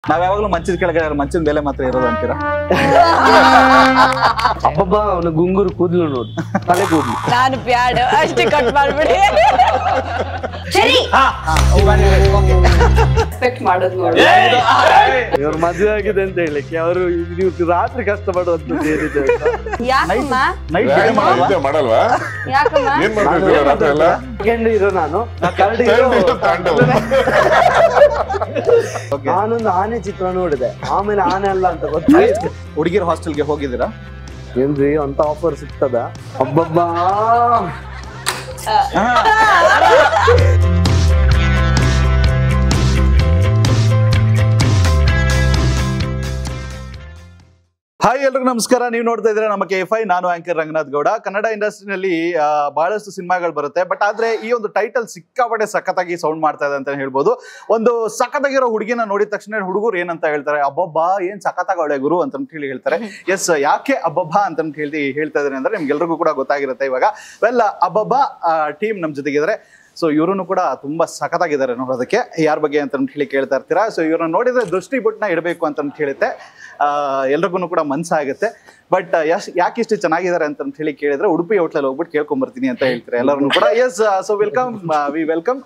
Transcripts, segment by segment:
ನಾವ್ ಯಾವಾಗ್ಲೂ ಮಂಚದ ಕೆಳಗಡೆ ಇರೋ ಮಂಚದ ಮೇಲೆ ಮಾತ್ರ ಇರೋದು ಅಂತೀರಾ ಅಬ್ಬಬ್ಬ ಅವನ ಗುಂಗುರು ಕೂದ್ಲು ನೋಡು ತಲೆ ಕೂದ್ಲು ನಾನು ಬ್ಯಾಡ ಅಷ್ಟೇ ಕಟ್ ಮಾಡ್ಬಿಡಿ ಸರಿ ಎಕ್ಸ್ಪೆಕ್ಟ್ ಮಾಡೋದು ನೋಡಿ ಇವ್ರ ಮದುವೆ ಆಗಿದೆ ಅಂತ ಹೇಳಿಕ್ಕೆ ಅವರು ನೀವು ರಾತ್ರಿ ಕಷ್ಟಪಡುವಂತದ್ದು ಏನಿದೆ ಯಾಕಮ್ಮ ನೈಟ್ ಏನ್ ಮಾಡ್ತಿದ್ದೆ, ಮಾಡಲ್ವಾ ಯಾಕಮ್ಮ ಏನ್ ಮಾಡ್ತಿದ್ದೀರಾ ರಾತ್ರಿ ಎಲ್ಲ ಸೆಕೆಂಡ್ ಇರೋ ನಾನು ಕರಡಿ Third hero ತಾಂಡವ. ನಾನೊಂದು ಆನೆ ಚಿತ್ರ ನೋಡಿದೆ ಆಮೇಲೆ ಆನೆ ಅಲ್ಲ ಅಂತ ಗೊತ್ತಾಯ್ತು ಹುಡುಗಿರ್ ಹಾಸ್ಟೆಲ್ಗೆ ಹೋಗಿದ್ದೀರಾ ಏನ್ರಿ ಅಂತ ಆಫರ್ ಸಿಗ್ತದ ಅಬ್ಬಬ್ಬಾ ಹಾಯ್ ಎಲ್ರಿಗೂ ನಮಸ್ಕಾರ ನೀವು ನೋಡ್ತಾ ಇದ್ರೆ ನಮ್ಮ ಕೆ ಎಫ್ ಐ ನಾನು ಆಂಕರ್ ರಂಗನಾಥ್ ಗೌಡ ಕನ್ನಡ ಇಂಡಸ್ಟ್ರಿನಲ್ಲಿ ಆ, ಬಹಳಷ್ಟು ಸಿನಿಮಾಗಳು ಬರುತ್ತೆ ಬಟ್ ಆದ್ರೆ ಈ ಒಂದು ಟೈಟಲ್ ಸಿಕ್ಕಾಪಟ್ಟೆ ಸಖತ್ತಾಗಿ ಸೌಂಡ್ ಮಾಡ್ತಾ ಇದೆ ಅಂತ ಹೇಳ್ಬೋದು ಒಂದು ಸಖತ್ತಾಗಿರೋ ಹುಡುಗಿನ ನೋಡಿದ ತಕ್ಷಣ ಹುಡುಗರು ಏನಂತ ಹೇಳ್ತಾರೆ ಅಬ್ಬಬ್ಬಾ ಏನ್ ಸಖತ್ತಾಗವಳೆ ಗುರು ಅಂತ ಹೇಳಿ ಹೇಳ್ತಾರೆ ಎಸ್ ಯಾಕೆ ಅಬ್ಬಬ್ಬಾ ಅಂತ ಹೇಳಿ ಹೇಳ್ತಾ ಇದ್ದಾರೆ ಅಂದ್ರೆ ನಿಮ್ಗೆಲ್ರಿಗೂ ಕೂಡ ಗೊತ್ತಾಗಿರುತ್ತೆ ಇವಾಗ ವೆಲ್ ಅಬ್ಬಬ್ಬಾ ಟೀಮ್ ನಮ್ ಜೊತೆಗಿದ್ದಾರೆ ಸೊ ಇವರು ಕೂಡ ತುಂಬಾ ಸಖತ್ತಾಗಿದ್ದಾರೆ ನೋಡೋದಕ್ಕೆ ಯಾರ ಬಗ್ಗೆ ಅಂತ ಹೇಳಿ ಕೇಳ್ತಾ ಇರ್ತೀರಾ ಸೊ ಇವ್ರನ್ನ ನೋಡಿದ್ರೆ ದೃಷ್ಟಿ ಬುಟ್ನ ಇಡಬೇಕು ಅಂತ ಹೇಳುತ್ತೆ ಎಲ್ರಿಗೂ ಕೂಡ ಮನ್ಸಾಗುತ್ತೆ ಬಟ್ ಯಶ್ ಯಾಕೆ ಇಷ್ಟು ಚೆನ್ನಾಗಿದ್ದಾರೆ ಅಂತ ಹೇಳಿ ಕೇಳಿದ್ರೆ ಉಡುಪಿ ಹೋಟ್ಲಲ್ಲಿ ಹೋಗ್ಬಿಟ್ಟು ಕೇಳ್ಕೊಂಡ್ ಬರ್ತೀನಿ ಅಂತ ಹೇಳ್ತಾರೆ ಎಲ್ಲರನ್ನು ಕೂಡ yes so welcome we welcome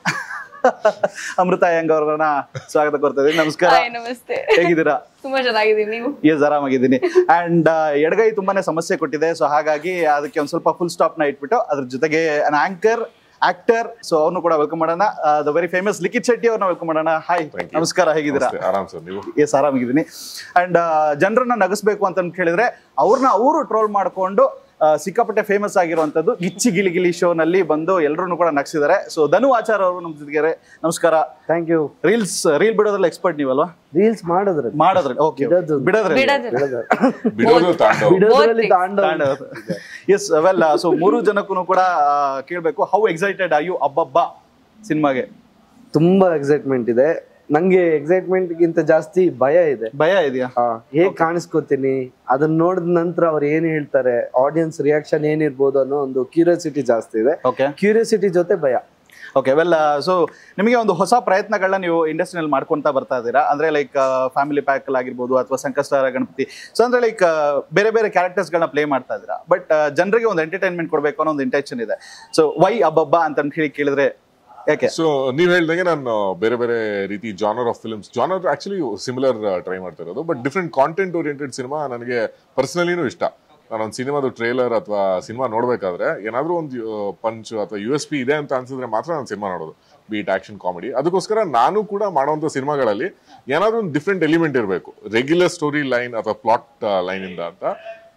Amrutha Iyengar ಅವ್ರನ್ನ ಸ್ವಾಗತ ಕೊಡ್ತಾ ಇದೀನಿ ನಮಸ್ಕಾರ ಹಾಯ್ ನಮಸ್ತೆ ಹೇಗಿದ್ದೀರಾ ತುಂಬಾ ಚೆನ್ನಾಗಿದ್ದೀನಿ ನೀವು ಎಸ್ ಆರಾಮಾಗಿದ್ದೀನಿ ಅಂಡ್ ಎಡಗೈ ತುಂಬಾನೇ ಸಮಸ್ಯೆ ಕೊಟ್ಟಿದೆ ಸೊ ಹಾಗಾಗಿ ಅದಕ್ಕೆ ಒಂದ್ ಸ್ವಲ್ಪ ಫುಲ್ ಸ್ಟಾಪ್ ನ ಇಟ್ಬಿಟ್ಟು ಅದ್ರ ಜೊತೆಗೆ ಅನ್ ಆಂಕರ್ ಆಕ್ಟರ್ ಸೊ ಅವ್ರನ್ನು ಕೂಡ ವೆಲ್ಕಮ್ ಮಾಡೋಣ the very famous Likhith Shetty ಅವ್ರನ್ನ ವೆಲ್ಕಮ್ ಮಾಡೋಣ ಹಾಯ್ Thank you. ನಮಸ್ಕಾರ ಹೇಗಿದ್ದೀರಾ ನಮಸ್ತೆ, ಆರಾಮ್ ಸರ್ ನೀವು ಎಸ್ ಆರಾಮಾಗಿದ್ದೀನಿ ಅಂಡ್ ಜನರನ್ನ ನಗಿಸ್ಬೇಕು ಅಂತ ಕೇಳಿದ್ರೆ ಅವ್ರನ್ನ ಅವರು ಟ್ರೋಲ್ ಮಾಡ್ಕೊಂಡು ಆ, ಸಿಕ್ಕಾಪಟ್ಟೆ ಫೇಮಸ್ ಆಗಿರುವಂತದ್ದು ಗಿಚ್ಚಿ ಗಿಲಿ ಗಿಲಿ ಶೋ ನಲ್ಲಿ ಬಂದು ಎಲ್ಲರೂ ಕೂಡ ನಗಿಸಿದ್ದಾರೆ ಸೊ ಧನು ಆಚಾರ್ ಅವರು ನಮ್ಮ ಜೊತೆಗೆ ನಮಸ್ಕಾರ ಥ್ಯಾಂಕ್ ಯು ರೀಲ್ಸ್ ರೀಲ್ ಬಿಡೋದ್ರಲ್ಲಿ ಎಕ್ಸ್ಪರ್ಟ್ ನೀವಲ್ವಾ ರೀಲ್ಸ್ ಮಾಡಿದ್ರೆ ಮಾಡೋದ್ರಲ್ಲಿ ಓಕೆ ಬಿಡೋದು. ಬಿಡೋದ್ರಲ್ಲಿ ಬಿಡೋದು ಬಿಡೋದು ತಾಂಡವ ಬಿಡೋದ್ರಲ್ಲಿ Both Tandava yes well so ಮೂರು ಜನಕ್ಕೂ ಕೂಡ ಆ, ಕೇಳ್ಬೇಕು ಹೌ ಎಕ್ಸೈಟೆಡ್ ಆರ್ ಯು ಅಬ್ಬಬ್ಬ ಸಿನಿಮಾಗೆ ತುಂಬಾ ಎಕ್ಸೈಟ್ಮೆಂಟ್ ಇದೆ ನಂಗೆ ಎಕ್ಸೈಟ್ಮೆಂಟ್ ಗಿಂತ ಜಾಸ್ತಿ ಭಯ ಇದೆ ಭಯ ಇದೆಯಾ ಆ, ಹೇಗ್ ಕಾಣಿಸ್ಕೋತೀನಿ ಅದನ್ನ ನೋಡಿದ ನಂತರ ಅವ್ರು ಏನ್ ಹೇಳ್ತಾರೆ ಆಡಿಯನ್ಸ್ ರಿಯಾಕ್ಷನ್ ಏನಿರ್ಬೋದು ಅನ್ನೋ ಒಂದು ಕ್ಯೂರಿಯಾಸಿಟಿ ಜಾಸ್ತಿ ಇದೆ ಓಕೆ ಕ್ಯೂರಿಯಾಸಿಟಿ ಜೊತೆ ಭಯ ಓಕೆ ವೆಲ್ ಸೊ ನಿಮಗೆ ಒಂದು ಹೊಸ ಪ್ರಯತ್ನಗಳನ್ನ ನೀವು ಇಂಡಸ್ಟ್ರಿನಲ್ಲಿ ಮಾಡ್ಕೊಂತಾ ಬರ್ತಾ ಇದ್ದೀರಾ ಅಂದ್ರೆ ಲೈಕ್ ಫ್ಯಾಮಿಲಿ ಪ್ಯಾಕ್ ಆಗಿರ್ಬೋದು ಅಥವಾ ಸಂಕಷ್ಟಹರ ಗಣಪತಿ ಸೊ ಅಂದ್ರೆ ಲೈಕ್ ಬೇರೆ ಬೇರೆ ಕ್ಯಾರೆಕ್ಟರ್ಸ್ಗಳನ್ನ ಪ್ಲೇ ಮಾಡ್ತಾ ಇದ್ದೀರಾ ಬಟ್ ಜನರಿಗೆ ಒಂದು ಎಂಟರ್ಟೈನ್ಮೆಂಟ್ ಕೊಡಬೇಕು ಅನ್ನೋ ಒಂದು ಇಂಟೆನ್ಷನ್ ಇದೆ ಸೊ ವೈ ಅಬ್ಬಬ್ಬ ಅಂತ ಹೇಳಿ ಕೇಳಿದ್ರೆ ಯಾಕೆ ಸೊ ನೀವ್ ಹೇಳ್ದಂಗೆ ನಾನು ಬೇರೆ ಬೇರೆ ರೀತಿ genre of films genre actually similar try ಮಾಡ್ತಾ ಇರೋದು but different content oriented cinema ನನಗೆ ಪರ್ಸನಲಿನೂ ಇಷ್ಟ ನಾನು ಒಂದು ಸಿನಿಮಾದ ಟ್ರೇಲರ್ ಅಥವಾ ಸಿನಿಮಾ ನೋಡ್ಬೇಕಾದ್ರೆ ಏನಾದ್ರೂ ಒಂದು ಪಂಚ್ ಅಥವಾ ಯು ಎಸ್ ಪಿ ಇದೆ ಅಂತ ಅನ್ಸಿದ್ರೆ ಮಾತ್ರ ನಾನು ಸಿನಿಮಾ ನೋಡೋದು ಬೀಟ್ ಆಕ್ಷನ್ ಕಾಮಿಡಿ ಅದಕ್ಕೋಸ್ಕರ ನಾನು ಕೂಡ ಮಾಡುವಂತ ಸಿನಿಮಾಗಳಲ್ಲಿ ಏನಾದ್ರೂ ಒಂದು ಡಿಫ್ರೆಂಟ್ ಎಲಿಮೆಂಟ್ ಇರಬೇಕು ರೆಗ್ಯುಲರ್ ಸ್ಟೋರಿ ಲೈನ್ ಅಥವಾ ಪ್ಲಾಟ್ ಲೈನ್ ಇಂದ ಅಂತ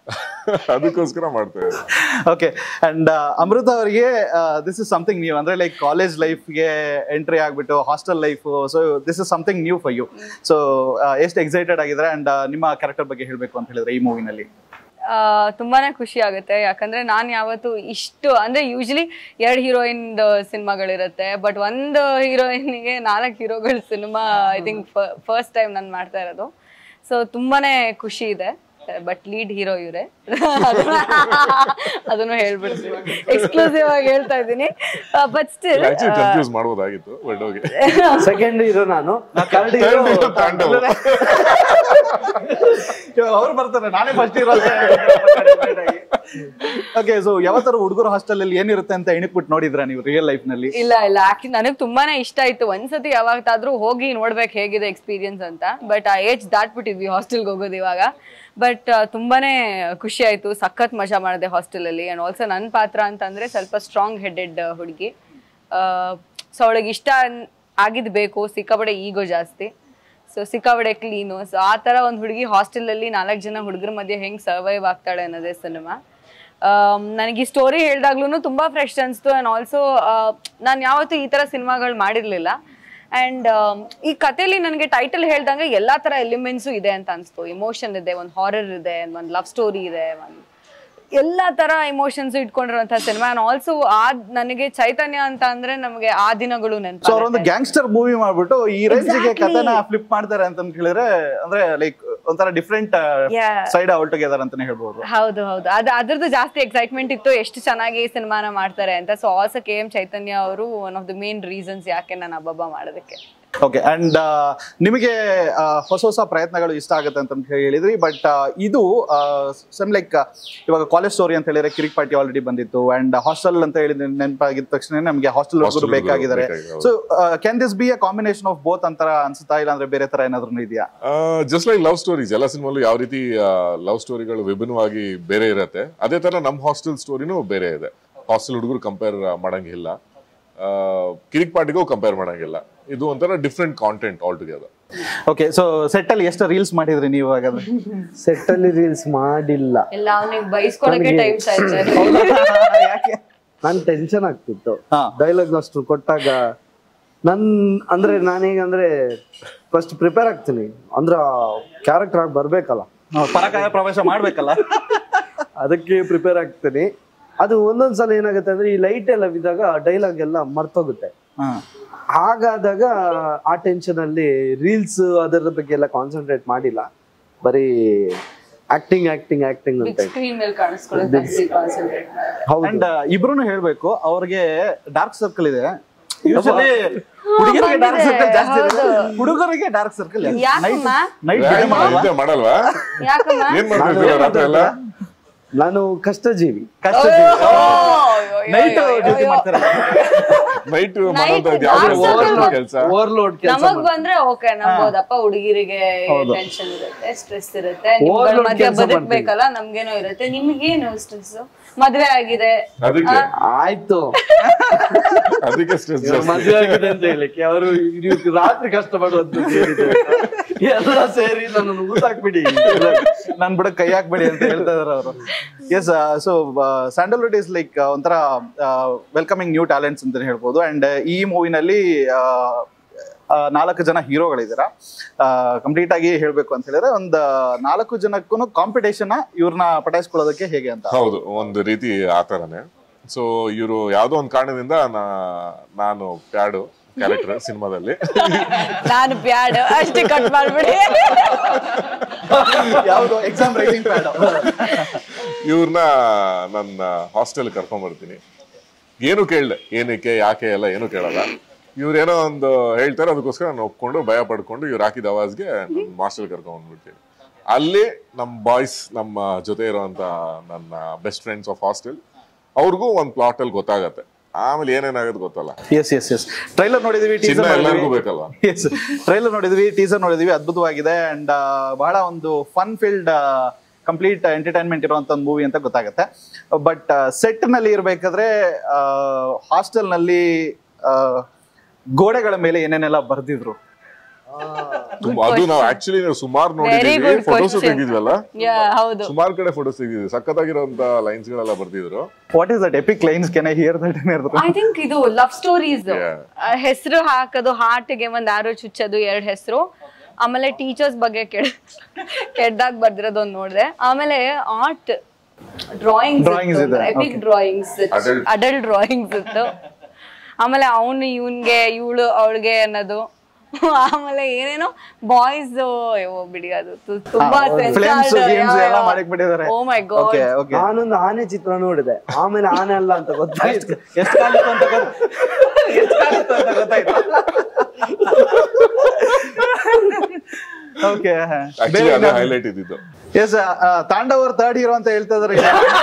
ಅದಕ್ಕೋಸ್ಕರ ಮಾಡ್ತಾ ಇದ್ದೀನಿ ಓಕೆ ಅಂಡ್ ಅಮೃತ ಅವರಿಗೆ ದಿಸ್ ಇಸ್ ಸಮಥಿಂಗ್ ನ್ಯೂ ಅಂದ್ರೆ ಲೈಕ್ ಕಾಲೇಜ್ ಲೈಫ್ಗೆ ಎಂಟ್ರಿ ಆಗ್ಬಿಟ್ಟು hostel life so this is something new for you so ಎಷ್ಟು ಎಕ್ಸೈಟೆಡ್ ಆಗಿದ್ರೆ ಅಂಡ್ ನಿಮ್ಮ ಕ್ಯಾರೆಕ್ಟರ್ ಬಗ್ಗೆ ಹೇಳಬೇಕು ಅಂತ ಹೇಳಿದ್ರೆ ಈ ಮೂವಿನಲ್ಲಿ ಆ, ತುಂಬಾನೇ ಖುಷಿ ಆಗುತ್ತೆ ಯಾಕಂದ್ರೆ ನಾನು ಯಾವತ್ತು ಇಷ್ಟು ಅಂದ್ರೆ ಯೂಶಲಿ ಎರಡು ಹೀರೋಯಿನ್ ಸಿನಿಮಾಗಳಿರುತ್ತೆ ಬಟ್ ಒಂದು ಹೀರೋಯಿನ್ಗೆ ನಾಲ್ಕು ಹೀರೋಗಳ cinema I think first time ನಾನು ಮಾಡ್ತಾ ಇರೋದು ಸೊ ತುಂಬಾನೇ ಖುಷಿ ಇದೆ ಬಟ್ ಲೀಡ್ ಹೀರೋ ಇವರೇ ಅದನ್ನು ಹೇಳ್ಬಿಡ್ತೀನಿ ಎಕ್ಸ್ಕ್ಲೂಸಿವ್ ಆಗಿ ಹೇಳ್ತಾ ಇದ್ದೀನಿ ಬಟ್ ಸ್ಟಿಲ್ ಆಕ್ಚುಲಿ ಕನ್ಫ್ಯೂಸ್ ಮಾಡ್ಬೋದಾಗಿತ್ತು ಬಟ್ ಓಕೆ ಸೆಕೆಂಡ್ ಇರೋ ನಾನು ಕರಡಿ hero Third hero ತಾಂಡವ. ಅವ್ರು ಬರ್ತಾರೆ ನಾನೇ ಫಸ್ಟ್ ಓಕೆ ಸೊ ಯಾವತ್ತರ ಹುಡುಗರು ಹಾಸ್ಟೆಲ್ ಅಲ್ಲಿ ಏನಿರುತ್ತೆ ಅಂತ ಎಣಿಕ್ಬಿಟ್ಟು ನೋಡಿದ್ರ ನೀವು ರಿಯಲ್ ಲೈಫ್ ನಲ್ಲಿ ಇಲ್ಲ ಇಲ್ಲ ಆಕ್ಚುಲಿ ನನಗೆ ತುಂಬಾನೇ ಇಷ್ಟ ಆಯ್ತು ಒಂದ್ಸತಿ ಯಾವತ್ತಾದ್ರೂ ಹೋಗಿ ನೋಡ್ಬೇಕು ಹೇಗಿದೆ ಎಕ್ಸ್ಪೀರಿಯನ್ಸ್ ಅಂತ ಬಟ್ ಆ ಏಜ್ ದಾಟ್ಬಿಟ್ಟಿದ್ವಿ ಹಾಸ್ಟೆಲ್ಗೆ ಹೋಗೋದು ಇವಾಗ ಬಟ್ ತುಂಬಾನೇ ಖುಷಿ ಆಯ್ತು ಸಖತ್ ಮಜಾ ಮಾಡಿದೆ ಹಾಸ್ಟೆಲಲ್ಲಿ ಅಂಡ್ ಆಲ್ಸೋ ನನ್ನ ಪಾತ್ರ ಅಂತಂದ್ರೆ ಸ್ವಲ್ಪ ಸ್ಟ್ರಾಂಗ್ ಹೆಡೆಡ್ ಹುಡುಗಿ ಸೊ ಅವಳಿಗೆ ಇಷ್ಟ ಅನ್- ಆಗಿದ್ ಬೇಕು ಸಿಕ್ಕಾಪಡೆ ಈಗೋ ಜಾಸ್ತಿ ಸೊ ಸಿಕ್ಕಾಪಡೆ ಕ್ಲೀನು ಸೊ ಆ ಥರ ಒಂದು ಹುಡುಗಿ ಹಾಸ್ಟೆಲಲ್ಲಿ ನಾಲ್ಕು ಜನ ಹುಡುಗರ ಮಧ್ಯೆ ಹೆಂಗೆ ಸರ್ವೈವ್ ಆಗ್ತಾಳೆ ಅನ್ನೋದೇ ಸಿನಿಮಾ ನನಗೆ ಈ ಸ್ಟೋರಿ ಹೇಳ್ದಾಗ್ಲೂ ತುಂಬ ಫ್ರೆಶ್ ಅನಿಸ್ತು ಆ್ಯಂಡ್ ಆಲ್ಸೋ ನಾನು ಯಾವತ್ತೂ ಈ ಥರ ಸಿನಿಮಾಗಳು ಮಾಡಿರಲಿಲ್ಲ ಆ್ಯಂಡ್ ಈ ಕಥೆಯಲ್ಲಿ ನನಗೆ ಟೈಟಲ್ ಹೇಳ್ದಂಗೆ ಎಲ್ಲ ಥರ ಎಲಿಮೆಂಟ್ಸು ಇದೆ ಅಂತ ಅನಿಸ್ತು ಇಮೋಷನ್ ಇದೆ ಒಂದು ಹಾರರ್ ಇದೆ ಒಂದು ಲವ್ ಸ್ಟೋರಿ ಇದೆ ಒಂದು ಎಲ್ಲ ತರ ಇಮೋಷನ್ಸ್ ಇಟ್ಕೊಂಡಿರುವಂತ ಸಿನಿಮಾ ಅಂಡ್ ಆಲ್ಸೋ ಆ ನನಗೆ ಚೈತನ್ಯ ಅಂತ ಅಂದ್ರೆ ನಮಗೆ ಆ ದಿನಗಳು ಸೊ ನೆನಪು ಅವರೊಂದು ಗ್ಯಾಂಗ್ಸ್ಟರ್ ಮೂವಿ ಮಾಡ್ಬಿಟ್ಟು ಈ ರೇಂಜ್ಗೆ ಕಥೆನ ಫ್ಲಿಪ್ ಮಾಡ್ತಾರೆ ಅಂತ ಹೇಳಿದ್ರೆ ಅಂದ್ರೆ ಲೈಕ್ ಒಂಥರ different Yeah. Side out together ಅಂತಾನೆ ಹೇಳ್ಬೋದು ಹೌದು ಹೌದು ಅದು ಅದ್ರದ್ದು ಜಾಸ್ತಿ ಎಕ್ಸೈಟ್ಮೆಂಟ್ ಇತ್ತು ಎಷ್ಟು ಚೆನ್ನಾಗಿ ಈ ಸಿನಿಮಾನ ಮಾಡ್ತಾರೆ ಅಂತ so also K M Chaitanya ಅವರು one of the main reasons ಯಾಕೆ ನಾನು ಅಬ್ಬಬ್ಬ ಮಾಡೋದಕ್ಕೆ ಓಕೆ ಅಂಡ್ ನಿಮಗೆ ಆ, ಹೊಸ ಹೊಸ ಪ್ರಯತ್ನಗಳು ಇಷ್ಟ ಆಗುತ್ತೆ ಅಂತ ಹೇಳಿದ್ರಿ ಬಟ್ ಇದು ಸಮ್ ಲೈಕ್ ಇವಾಗ ಕಾಲೇಜ್ ಸ್ಟೋರಿ ಅಂತ ಹೇಳಿದ್ರೆ ಕಿರಿಕ್ ಪಾರ್ಟಿ ಆಲ್ರೆಡಿ ಬಂದಿತ್ತು ಅಂಡ್ ಹಾಸ್ಟೆಲ್ ಅಂತ ಹೇಳಿ ನೆನಪಾಗಿದ ತಕ್ಷಣ ನಮಗೆ ಹಾಸ್ಟೆಲ್ Hostel ಹುಡುಗರು ಬೇಕಾಗಿದ್ದಾರೆ ಬೇಕಾಗಿದೆ, so can this be a combination of both ಅಂತರ ಅನ್ಸುತ್ತಾ ಇಲ್ಲ ಅಂದ್ರೆ ಬೇರೆ ತರ ಏನಾದ್ರು ಇದೆಯಾ ಜಸ್ಟ್ ಲೈಕ್ ಲವ್ ಸ್ಟೋರೀಸ್ ಎಲ್ಲ ಸಿನಿಮಾಲು ಯಾವ ರೀತಿ ಲವ್ ಸ್ಟೋರಿಗಳು ವಿಭಿನ್ನವಾಗಿ ಬೇರೆ ಇರತ್ತೆ ಅದೇ ತರ ನಮ್ಮ ಹಾಸ್ಟೆಲ್ ಸ್ಟೋರಿನೂ ಬೇರೆ ಇದೆ ಹಾಸ್ಟೆಲ್ ಹುಡುಗರು ಕಂಪೇರ್ ಮಾಡಂಗಿಲ್ಲ ಆ, ಕಿರಿಕ್ ಪಾರ್ಟಿಗೂ ಕಂಪೇರ್ ಮಾಡಂಗಿಲ್ಲ ಇದು ಒಂಥರ different content all together okay so set ಅಲ್ಲಿ ಎಷ್ಟು ರೀಲ್ಸ್ ಮಾಡಿದ್ರಿ ನೀವು ಹಾಗಾದ್ರೆ ಸೆಟ್ ಅಲ್ಲಿ ರೀಲ್ಸ್ ಮಾಡಿಲ್ಲ ಎಲ್ಲ ಅವನಿಗೆ ಬೈಸ್ಕೊಳಕ್ಕೆ ಟೈಮ್ ಸಾಯ್ತಾ ಯಾಕೆ ನನ್ ಟೆನ್ಷನ್ ಆಗ್ತಿತ್ತು ಹಾ. ಡೈಲಾಗ್ ಅಷ್ಟು ಕೊಟ್ಟಾಗ ನನ್ ಅಂದ್ರೆ ನಾನೀಗ ಅಂದ್ರೆ ಫಸ್ಟ್ ಪ್ರಿಪೇರ್ ಆಗ್ತೀನಿ ಅಂದ್ರ ಕ್ಯಾರೆಕ್ಟರ್ ಆಗಿ ಬರ್ಬೇಕಲ್ಲ ಪರಕಾಯ ಪ್ರವೇಶ ಮಾಡ್ಬೇಕಲ್ಲ ಅದಕ್ಕೆ ಪ್ರಿಪೇರ್ ಆಗ್ತೀನಿ ಅದು ಒಂದೊಂದ್ಸಲ ಏನಾಗುತ್ತೆ ಅಂದ್ರೆ ಈ ಲೈಟ್ ಎಲ್ಲ ಬಿದ್ದಾಗ ಡೈಲಾಗ್ ಎಲ್ಲ ಮರ್ತೋಗುತ್ತೆ ಹಾ ಹಾಗಾದಾಗ ಆ ಟೆನ್ಷನ್ ಅಲ್ಲಿ ರೀಲ್ಸ್ ಅದರ ಬಗ್ಗೆ ಎಲ್ಲ ಕಾನ್ಸಂಟ್ರೇಟ್ ಮಾಡಿಲ್ಲ ಬರೀ ಆಕ್ಟಿಂಗ್ ಆಕ್ಟಿಂಗ್ ಆಕ್ಟಿಂಗ್ ಅಂತ ಸ್ಕ್ರೀನ್ ಮೇಲೆ ಕಾಣಿಸ್ಕೊಳ್ಳೋದು ಜಾಸ್ತಿ ಕಾನ್ಸಂಟ್ರೇಟ್ ಹೌದು ಅಂಡ್ ಇಬ್ರು ಹೇಳ್ಬೇಕು ಅವ್ರಿಗೆ ಡಾರ್ಕ್ ಸರ್ಕಲ್ ಇದೆ ಯೂಶಲಿ ಹುಡುಗರಿಗೆ ಡಾರ್ಕ್ ಸರ್ಕಲ್ ಜಾಸ್ತಿ ಇರುತ್ತೆ. ಹುಡುಗರಿಗೆ ಡಾರ್ಕ್ ಸರ್ಕಲ್ ಯಾಕಮ್ಮ ನೈಟ್ ನಿದ್ದೆ ಮಾಡಲ್ವಾ ಯಾಕಮ್ಮ ಏನ್ ಮಾಡ್ತಿದ್ದೀರಾ ರಾತ್ರಿ ಎಲ್ಲ ನಾನು ಕಷ್ಟಜೀವಿ ಕಷ್ಟ ನೈಟ್ ಡ್ಯೂಟಿ ಮಾಡ್ತಾರೆ ನೈಟ್ Night ಮಾಡೋದು dark ಯಾವ್ದು circle ಕೆಲಸ ಓವರ್ಲೋಡ್ ಕೆಲಸ ನಮಗ್ ಬಂದ್ರೆ ಓಕೆ ನಮ್ಬೋದಪ್ಪ ಹುಡುಗಿರಿಗೆ ಟೆನ್ಷನ್ ಇರುತ್ತೆ ಸ್ಟ್ರೆಸ್ ಇರುತ್ತೆ ನಿಮ್ಗಳ Overload ಮಧ್ಯ ಕೆಲ್ಸ ಬದುಕ್ಬೇಕಲ್ಲ ನಮ್ಗೇನೋ ಇರುತ್ತೆ ನಿಮ್ಗೇನು ಸ್ಟ್ರೆಸ್ ಮದ್ವೆ ಆಗಿದೆ ಅದಕ್ಕೆ ಆಯ್ತು ಅದಕ್ಕೆ ಸ್ಟ್ರೆಸ್ ಜಾಸ್ತಿ ಮದುವೆ ಆಗಿದೆ ಅಂತ ಹೇಳಿಕ್ಕೆ ಅವರು ರಾತ್ರಿ ಕಷ್ಟ ಪಡುವಂತ ಎಲ್ಲ ಸೇರಿ ನನ್ನನ್ನು ಊಟ ಹಾಕ್ಬಿಡಿ ನನ್ ಬಿಡ ಕೈ ಹಾಕ್ಬೇಡಿ ಅಂತ ಹೇಳ್ತಾ ಇದಾರೆ ಅವರು yes so Sandalwood is like ಒಂಥರ ವೆಲ್ಕಮಿಂಗ್ ನ್ಯೂ ಟ್ಯಾಲೆಂಟ್ಸ್ ಅಂತ ಹೇಳ್ಬೋದು ಅಂಡ್ ಈ ಮೂವಿನಲ್ಲಿ ನಾಲ್ಕು ಜನ ಹೀರೋಗಳಿದ್ದೀರಾ ಕಂಪ್ಲೀಟ್ ಆಗಿ ಹೇಳ್ಬೇಕು ಅಂತ ಹೇಳಿದ್ರೆ ಒಂದು ನಾಲ್ಕು ಜನಕ್ಕೂ ಕಾಂಪಿಟೇಷನ್ ಇವ್ರನ್ನ ಪಟಾಯಿಸ್ಕೊಳ್ಳೋದಕ್ಕೆ ಹೇಗೆ ಅಂತ ಹೌದು ಒಂದು ರೀತಿ ಆ ಥರನೇ ಸೊ ಇವರು ಯಾವ್ದೋ ಒಂದು ಕಾರಣದಿಂದ ನಾ- ನಾನು ಪ್ಯಾಡು ಕ್ಯಾರೆಕ್ಟರ್ ಸಿನಿಮಾದಲ್ಲಿ ನಾನು ಬ್ಯಾಡ್ ಅಷ್ಟೇ ಕಟ್ ಮಾಡ್ಬಿಡಿ ಯಾವುದು ಎಕ್ಸಾಮ್ ರೈಟಿಂಗ್ ಪ್ಯಾಡ್ ಇವ್ರನ್ನ ನನ್ನ ಹಾಸ್ಟೆಲ್ ಕರ್ಕೊಂಡ್ ಬರ್ತೀನಿ ಏನು ಕೇಳ್ದೆ ಏನಕ್ಕೆ ಯಾಕೆ ಎಲ್ಲ ಏನು ಕೇಳಲ್ಲ ಇವ್ರೇನೋ ಒಂದು ಹೇಳ್ತಾರೆ ಅದಕ್ಕೋಸ್ಕರ ನಾನು ಒಪ್ಕೊಂಡು ಭಯ ಪಡ್ಕೊಂಡು ಇವ್ರು ಹಾಕಿದ ಅವಾಜ್ಗೆ ನನ್ನ ಮಾಸ್ಟರ್ ಕರ್ಕೊಂಡ್ ಬಂದ್ಬಿಡ್ತೀನಿ ಅಲ್ಲಿ ನಮ್ಮ ಬಾಯ್ಸ್ ನಮ್ಮ ಜೊತೆ ಇರುವಂತ ನನ್ನ ಬೆಸ್ಟ್ ಫ್ರೆಂಡ್ಸ್ ಆಫ್ ಹಾಸ್ಟೆಲ್ ಅವ್ರಿಗೂ ಒಂದು ಪ್ಲಾಟ್ ಅಲ್ಲಿ ಗೊತ್ತಾಗತ್ತೆ ಆಮೇಲೆ ಏನೇನಾಗುತ್ತೆ ಗೊತ್ತಲ್ಲ ಎಸ್ ಎಸ್ ಎಸ್ ಟ್ರೈಲರ್ ನೋಡಿದೀವಿ ಚಿನ್ನ ಟೀಸರ್ ಎಲ್ಲರಿಗೂ ಬೇಕಲ್ವಾ ಎಸ್ ಟ್ರೈಲರ್ ನೋಡಿದ್ವಿ ಟೀಸರ್ ನೋಡಿದ್ವಿ ಅದ್ಭುತವಾಗಿದೆ ಅಂಡ್ ಬಹಳ ಒಂದು ಫನ್ ಫೀಲ್ಡ್ ಕಂಪ್ಲೀಟ್ ಎಂಟರ್ಟೈನ್ಮೆಂಟ್ ಇರುವಂತ ಒಂದು ಮೂವಿ ಅಂತ ಗೊತ್ತಾಗುತ್ತೆ ಬಟ್ ಸೆಟ್ ನಲ್ಲಿ ಇರ್ಬೇಕಾದ್ರೆ ಹಾಸ್ಟೆಲ್ ನಲ್ಲಿ ಆ, ಗೋಡೆಗಳ ಮೇಲೆ ಏನೇನೆಲ್ಲ ಬರ್ದಿದ್ರು ತುಂಬಾ ಅದು ನಾವು ಆಕ್ಚುಲಿ ಸುಮಾರು Very ನೋಡಿದೀವಿ good ಫೋಟೋಸ್ question. ತೆಗಿದ್ವಲ್ಲ Yeah, ಹೌದು ಸುಮಾರು ಕಡೆ ಫೋಟೋಸ್ ತೆಗಿದ್ವಿ ಸಖತ್ತಾಗಿರೋಂತ ಲೈನ್ಸ್ ಗಳೆಲ್ಲ ಬರ್ದಿದ್ರು what is that epic lines can I hear that ಏನಿದ್ರು ಐ ಥಿಂಕ್ ಇದು ಲವ್ ಸ್ಟೋರೀಸ್ Yeah. ಹೆಸರು ಹಾಕೋದು ಹಾರ್ಟ್ಗೆ ಒಂದ್ ಆರೋ ಚುಚ್ಚೋದು ಎರಡ್ ಹೆಸರು ಆಮೇಲೆ ಟೀಚರ್ಸ್ ಬಗ್ಗೆ ಕೆಡ್ ಕೆಡ್ದಾಗ ಬರ್ದಿರೋದು ಒಂದ್ ನೋಡಿದೆ ಆಮೇಲೆ ಆರ್ಟ್ Drawings ಡ್ರಾಯಿಂಗ್ಸ್ ಇದೆ, epic okay. Drawings Adult. Adult drawings ಇತ್ತು ಆಮೇಲೆ ಅವನು ಇವನ್ಗೆ ಇವಳು ಅವಳಿಗೆ ಅನ್ನೋದು ಆಮೇಲೆ ಏನೇನೋ ಬಾಯ್ಸ್ ಅಯ್ಯೋ ಬಿಡಿ ಅದು ತು- ತುಂಬಾ ಫ್ಲೇಮ್ಸ್ ಗೇಮ್ಸ್ ಎಲ್ಲ ಮಾಡಕ್ ಬಿಟ್ಟಿದ್ದಾರೆ oh my god okay okay ನಾನೊಂದು ಆನೆ ಚಿತ್ರ ನೋಡಿದೆ ಆಮೇಲೆ ಆನೆ ಅಲ್ಲ ಅಂತ ಗೊತ್ತಾಯ್ತು ಎಷ್ಟು ಕಾಲಿತ್ತು ಅಂತ ಗೊತ್ತ- ಎಷ್ಟ್ ಕಾಲಿತ್ತು ಅಂತ ಗೊತ್ತಾಯ್ತು ಓಕೆ ಆಕ್ಚುಲಿ ಅದೇ ಹೈಲೈಟ್ ಇದ್ದಿದ್ದು ಎಸ್ ತಾಂಡವರ್ ಥರ್ಡ್ ಹೀರೋ ಅಂತ ಹೇಳ್ತಾ ಇದಾರೆ